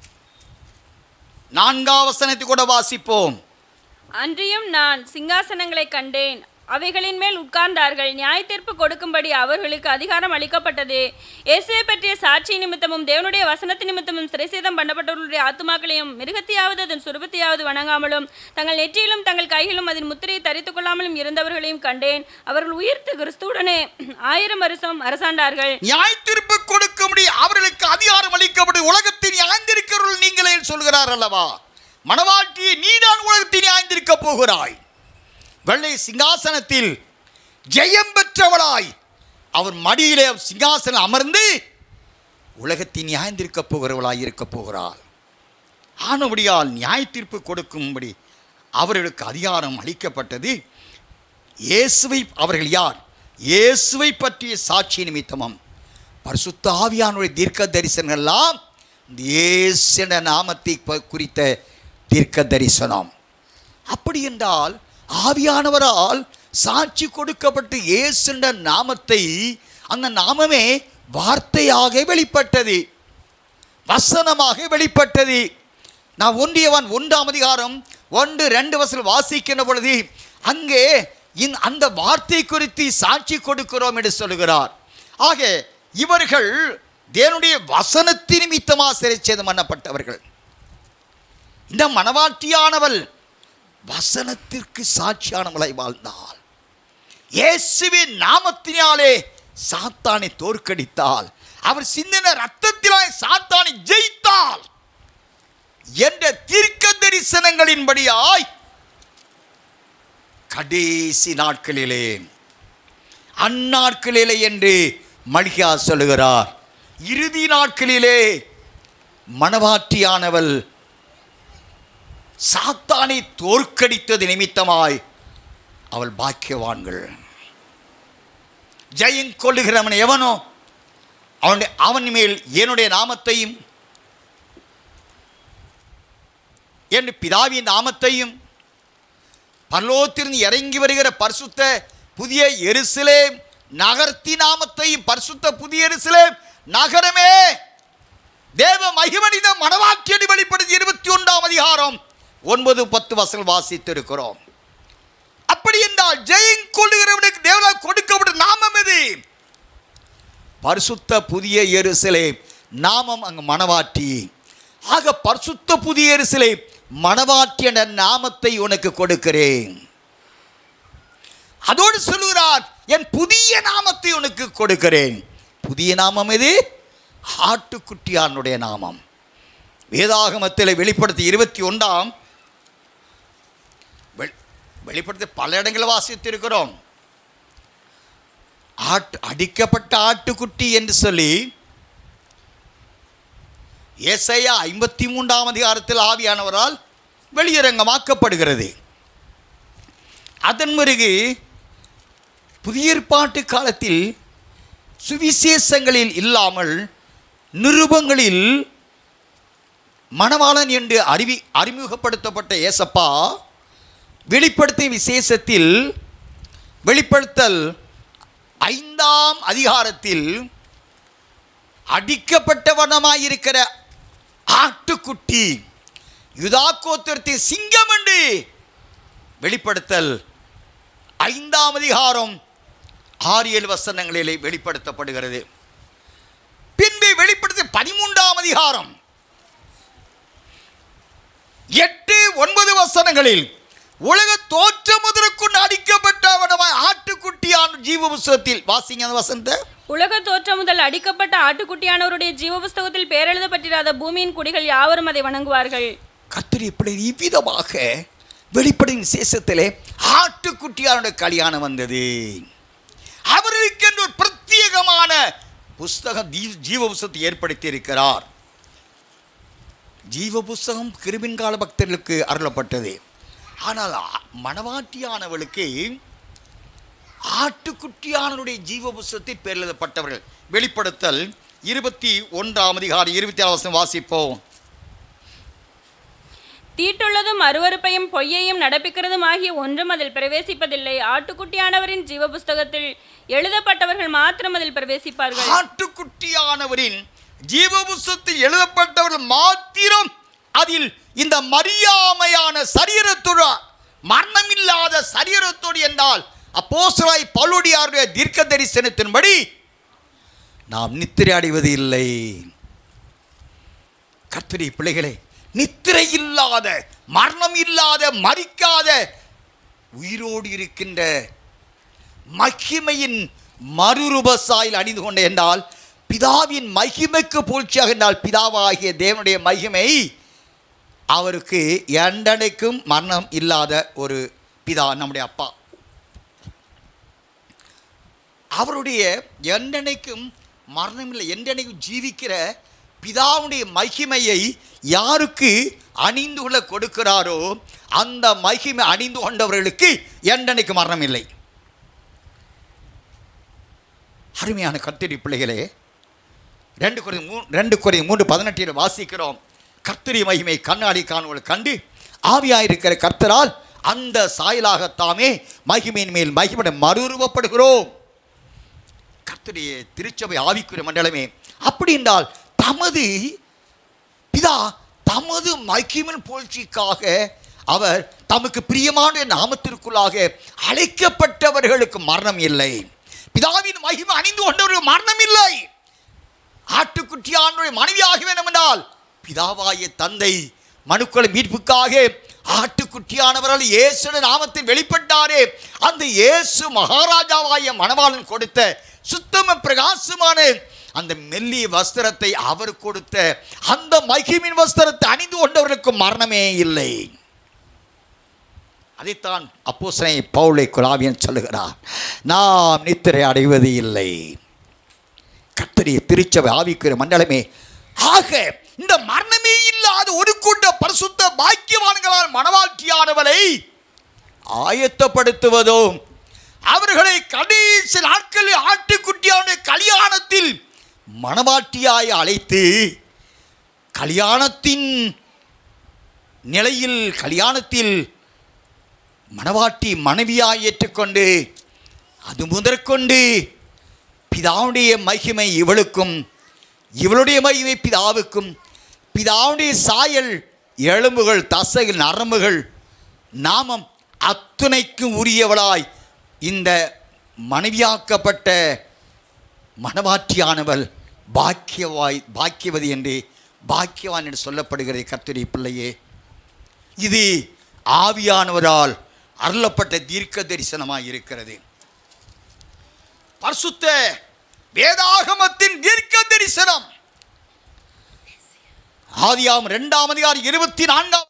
நான்காம் வசனத்தை கூட வாசிப்போம் அன்றியும் நான் சிங்காசனங்களை கண்டேன் அவைகளின் மேல் உட்கார்ந்தார்கள் நியாய தீர்ப்பு கொடுக்கும்படி அவர்களுக்கு அதிகாரம் அளிக்கப்பட்டது இயேசுவை பற்றிய சாட்சி நிமித்தமும் தேவனுடைய வசனத்து நிமித்தமும் சிறைசேதம் பண்ணப்பட்டவர்களுடைய ஆத்துமாக்களையும் மிருகத்தையாவது அதன் சுரபத்தையாவது வணங்காமலும் தங்கள் நெற்றியிலும் தங்கள் கையிலும் அதன் முத்திரையை தரித்துக் கொள்ளாமலும் இருந்தவர்களையும் கண்டேன் அவர்கள் உயிர்த்து கிறிஸ்துவுடனே ஆயிரம் வருஷம் அரசாண்டார்கள் நியாய தீர்ப்பு கொடுக்கும்படி அவர்களுக்கு அதிகாரம் அளிக்கப்படும் உலகத்தில் நியாய்ந்திருக்கிறவர்கள் நீங்களே சொல்கிறார் அல்லவா மணவாட்டியை நீதான் உலகத்தில் நியாய்ந்திருக்க போகிறாய் வெள்ளை சிங்காசனத்தில் ஜெயம் பெற்றவளாய் அவர் மடியிலே சிங்காசனம் அமர்ந்து உலகத்தில் நியாய்ந்திருக்க போகிறவளாய் இருக்க போகிறாள் ஆனபடியால் நியாய தீர்ப்பு கொடுக்கும்படி அவர்களுக்கு அதிகாரம் அளிக்கப்பட்டது இயேசுவை அவர்கள் யார் இயேசுவை பற்றிய சாட்சி நிமித்தமும் பரிசுத்த ஆவியானுடைய தீர்க்க தரிசனங்கள்லாம் இந்த இயேசு என்ற நாமத்தை ப- குறித்த தீர்க்க தரிசனம் அப்படி என்றால் ஆவியானவரால் சாட்சி கொடுக்கப்பட்டு இயேசு என்ற நாமத்தை அந்த நாமமே வார்த்தையாக வெளிப்பட்டது வசனமாக வெளிப்பட்டது நான் ஒன்றியவன் ஒன்றாம் அதிகாரம் ஒன்று ரெண்டு வசனம் வாசிக்கின்ற பொழுது அங்கே இந் அந்த வார்த்தை குறித்து சாட்சி கொடுக்கிறோம் என்று சொல்லுகிறார் ஆக இவர்கள் தேவனுடைய வசனத்தின் நிமித்தமாக சிறைச்சேதம் பண்ணப்பட்டவர்கள் இந்த மனவாட்டியானவள் வசனத்திற்கு சாட்சியானவளாய் வாழ்ந்தாள் இயேசுவின் நாமத்தினாலே சாத்தானை தோற்கடித்தால் அவர் சிந்தின ரத்தத்தினாலே சாத்தானை ஜெயித்தாள் என்ற தீர்க்க தரிசனங்களின்படியாய் கடைசி நாட்களிலே அந்நாட்களிலே என்று மல்கியா சொல்லுகிறார் இறுதி நாட்களிலே மணவாட்டியானவள் சாத்தானை தோற்கடித்தது நிமித்தமாய் அவள் பாக்கியவான்கள் ஜெயம் கொள்ளுகிறவன் எவனோ அவனுடைய அவன் மேல் என்னுடைய நாமத்தையும் என் பிதாவின் நாமத்தையும் பரலோகத்திலிருந்து இறங்கி வருகிற பரிசுத்த புதிய எருசலேம் நகர்த்தி நாமத்தையும் பரிசுத்த புதிய எருசலேம் நகரமே தேவ மகிமனித மனவாக்கியடி வெளிப்படுத்தி இருபத்தி ஒன்றாம் அதிகாரம் ஒன்பது பத்து வசல் வாசித்திருக்கிறோம் அப்படி என்றால் ஜெயம் கொள்ளுகிறவனுக்கு தேவனால் கொடுக்கப்பட்ட நாமம் எது பரிசுத்த புதிய எருசலேம் நாமம் அங்கு மணவாட்டி ஆக பரிசுத்த புதிய எருசலேம் மணவாட்டி என்ற நாமத்தை உனக்கு கொடுக்கிறேன் அதோடு சொல்லுகிறார் என் புதிய நாமத்தை உனக்கு கொடுக்கிறேன் புதிய நாமம் எது ஆட்டுக்குட்டியானுடைய நாமம் வேதாகமத்தில் வெளிப்படுத்தி இருபத்தி ஒன்றாம் வெளிப்படுத்தி பல இடங்களில் வாசித்திருக்கிறோம் ஆட்டு அடிக்கப்பட்ட ஆட்டுக்குட்டி என்று சொல்லி ஏசையா ஐம்பத்தி மூன்றாம் அதிகாரத்தில் ஆவியானவரால் வெளியரங்கமாக்கப்படுகிறது அதன் பிறகு புதிய ஏற்பாட்டு காலத்தில் சுவிசேஷங்களில் இல்லாமல் நிருபங்களில் மணவாளன் என்று அறிவி அறிமுகப்படுத்தப்பட்ட ஏசப்பா வெளிப்படுத்திய விசேஷத்தில் வெளிப்படுத்தல் ஐந்தாம் அதிகாரத்தில் அடிக்கப்பட்டவனமாயிருக்கிற ஆட்டுக்குட்டி யுதா கோத்திரத்தின் சிங்கம் என்று வெளிப்படுத்தல் ஐந்தாம் அதிகாரம் ஆறு ஏழு வசனங்களிலே வெளிப்படுத்தப்படுகிறது பின்பு வெளிப்படுத்த பதிமூன்றாம் அதிகாரம் எட்டு ஒன்பது வசனங்களில் உலக தோற்ற முதற்கொண்டு அடிக்கப்பட்டவனமாய் ஆட்டுக்குட்டியான ஜீவ புஸ்தகத்தில் வாசிங்க அந்த வசனத்தை உலக தோற்றம் முதல் அடிக்கப்பட்ட ஆட்டுக்குட்டியானவருடைய ஜீவ புஸ்தகத்தில் பேரெழுதப்பட்டிராத பூமியின் குடிகள் யாவரும் அதை வணங்குவார்கள் கர்த்தர் இப்படி இவ்விதமாக வெளிப்படையின் சேஷத்திலே ஆட்டுக்குட்டியாருடைய கல்யாணம் வந்தது அவருக்கு என்று ஒரு பிரத்யேகமான புஸ்தகம் ஜீ- ஜீவ புஸ்தகத்தை ஏற்படுத்தி இருக்கிறார் ஜீவ புஸ்தகம் கிருபின் கால பக்தர்களுக்கு அருளப்பட்டது ஆனால் ஆ- மணவாட்டியானவளுக்கு ஆட்டுக்குட்டியானவருடைய ஜீவ புஸ்தகத்தில் பேர் எழுதப்பட்டவர்கள் வெளிப்படுத்தல் இருபத்தி ஒன்றாம் அதிகாரம் இருபத்தி ஆறு வசனம் வாசிப்போம் தீட்டுள்ளதும் அருவருப்பையும் பொய்யையும் நடப்பிக்கிறதும் ஆகிய ஒன்றும் அதில் பிரவேசிப்பதில்லை ஆட்டுக்குட்டியானவரின் ஜீவ புஸ்தகத்தில் எழுதப்பட்டவர்கள் மாத்திரம் அதில் பிரவேசிப்பார்கள் ஆட்டுக்குட்டியானவரின் ஜீவபுஸ்தத்தில் எழுதப்பட்டவர்கள் மாத்திரம் அதில் இந்த மரியாமையான சரீரத்தோடு மரணமில்லாத சரீரத்தோடு என்றால் அப்போஸ்தலராய் பவுலுடையாருடைய தீர்க்க தரிசனத்தின்படி நாம் நித்திரை அடைவது இல்லை கர்த்தரி பிள்ளைகளே நித்திரை இல்லாத மரணம் இல்லாத மறிக்காத உயிரோடு இருக்கின்ற மகிமையின் மறுரூபசாயில் அணிந்து கொண்ட என்றால் பிதாவின் மகிமைக்கு பூழ்ச்சியாக என்றால் பிதாவாகிய தேவனுடைய மகிமை அவருக்கு எண்டனைக்கும் மரணம் இல்லாத ஒரு பிதா நம்முடைய அப்பா அவருடைய எண்டனைக்கும் மரணம் இல்லை எண்டனைக்கும் ஜீவிக்கிற பிதாவுடைய மகிமையை யாருக்கு அணிந்து கொள்ள கொடுக்கிறாரோ அந்த மகிமை அணிந்து கொண்டவர்களுக்கு எண்டனைக்கு மரணம் இல்லை அருமையான கர்த்தரி பிள்ளைகளே ரெண்டு குறை மூ ரெண்டு குறை மூன்று பதினெட்டில் வாசிக்கிறோம் கர்த்தரி மகிமை கண்ணாடி காணுவதை கண்டு ஆவியாயிருக்கிற கர்த்தரால் அந்த சாயலாகத்தாமே மகிமையின் மேல் மகிமையை மறுரூபப்படுகிறோம் கர்த்தருடைய திருச்சபை ஆவிக்குரிய மண்டலமே அப்படி என்றால் தமது பிதா தமது மகிமின் புகழ்ச்சிக்காக அவர் தமக்கு பிரியமான நாமத்திற்குள்ளாக அழைக்கப்பட்டவர்களுக்கு மரணம் இல்லை பிதாவின் மகிமை அணிந்து கொண்டவர்களுக்கு மரணம் இல்லை ஆட்டுக்குட்டியானுடைய மனைவியாக வேண்டும் என்றால் பிதாவாய தந்தை மனுக்களை மீட்புக்காக ஆட்டுக்குட்டியானவரால் இயேசுடைய நாமத்தில் வெளிப்பட்டாரே அந்த இயேசு மகாராஜாவாய மணவாளன் கொடுத்த சுத்தம பிரகாசமான அந்த மெல்லிய வஸ்திரத்தை அவர் கொடுத்த அந்த மகிமின் வஸ்திரத்தை அணிந்து கொண்டவர்களுக்கு மரணமே இல்லை அதைத்தான் அப்போசனை பவுளை குலாவியன் சொல்லுகிறார் நாம் நித்திரை அடைவது இல்லை கத்தரிய திருச்சபை ஆவிக்குரிய மண்டலமே ஆக இந்த மரணமே இல்லாத ஒரு கூட்ட பரிசுத்த பாக்கியவான்களால் மனவாழ்ச்சியானவரை ஆயத்தப்படுத்துவதும் அவர்களை கடைசி நாட்களில் ஆட்டுக்குட்டியான கல்யாணத்தில் மணவாட்டியாய் அழைத்து கல்யாணத்தின் நிலையில் கல்யாணத்தில் மணவாட்டி மனைவியாய் ஏற்றுக்கொண்டு அது முதற்கொண்டு பிதாவுடைய மகிமை இவளுக்கும் இவளுடைய மகிமை பிதாவுக்கும் பிதாவுடைய சாயல் எலும்புகள் தசைகள் நரம்புகள் நாமம் அத்துணைக்கும் உரியவளாய் இந்த மனைவியாக்கப்பட்ட மனவாற்றியானவள் பாக்கியவாய் பாக்கியவதி என்று பாக்கியவான் என்று சொல்லப்படுகிறது கர்த்தரி பிள்ளையே இது ஆவியானவரால் அருளப்பட்ட தீர்க்க தரிசனமாய் இருக்கிறது பரிசுத்த வேதாகமத்தின் தீர்க்க தரிசனம் ஆதியாம் இரண்டாம் அதிகாரம் இருபத்தி நான்காம்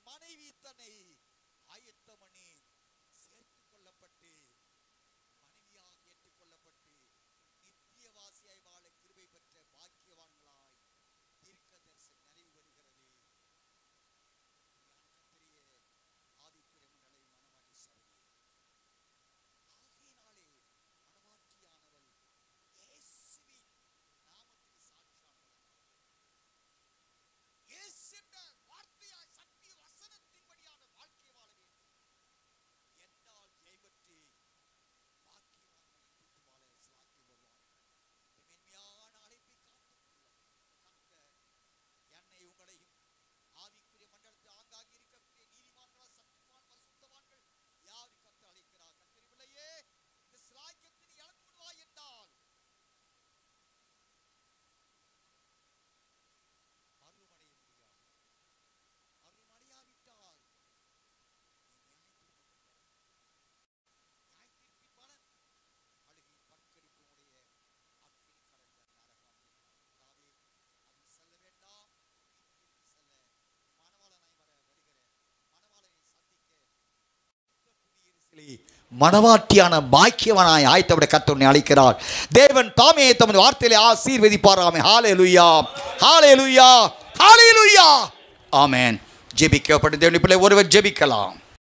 மனைவி தன்னை ஆயத்தம் பண்ணி சேர்த்துக் கொள்ளப்பட்டு மனைவியாக ஏற்றுக்கொள்ளப்பட்டு நித்தியவாசியாய் வாழ கிருபை பெற்ற பாக்கியவான்களாய் தீர்க்கதரிசன நிறைவு வருகிறது கத்திரிய ஆதிப்பிரமணலை மனவாட்டி சபையே ஆகையினாலே மனவாட்டியானவள் இயேசுவின் நாமத்தில் சாட்சியானவளாக இயேசு என்ற வார்த்தையாய் சத்திய வசனத்தின்படியான வாழ்க்கை வாழ வேண்டும் என்றால் ஜெயபற்றி பாக்கியவான்களை தூத்து வாழ சாக்கி வருவார்கள் இந்த மென்மையான அழைப்பை காத்துக்கொள்ள கர்த்தர் என்னை உங்களையும் ஆவிக்குரிய மண்டலத்தில் ஆங்காங்கே இருக்கக்கூடிய நீதிமான்களா சத்தியவான் பரிசுத்தவான்கள் யாரு கத்து அழைக்கிறார் கத்தறிவில்லையே இந்த சிலாக்கியத்தை நீ இழந்து விடுவாய் என்றால் மறுமடைய முடியாது மறுமடையாவிட்டால் நீ நியாயத்தீர்ப்புக்கு நியாயத்தீர்ப்பின் பலன் அழுகை பற்கடிப்பு உடைய அக்கினி கடந்த நரகம் அதாவது அது செல்ல வேண்டாம் வீட்டிற்கு செல்ல மணவாளனாய் வர வருகிற மணவாளனை சந்திக்க இந்த குடியரசிலே மணவாட்டியான பாக்கியவனாய் ஆயத்தவிட கத்தனை அழைக்கிறார் தேவன் தாமே தமது வார்த்தையிலே ஆசீர்வதிப்பாராமே ஹாலே லுய்யா ஹாலே லுய்யா ஹாலே லுய்யா ஆமேன் ஜெபிக்கப்பட்ட தேவனி பிள்ளை ஒருவர் ஜெபிக்கலாம்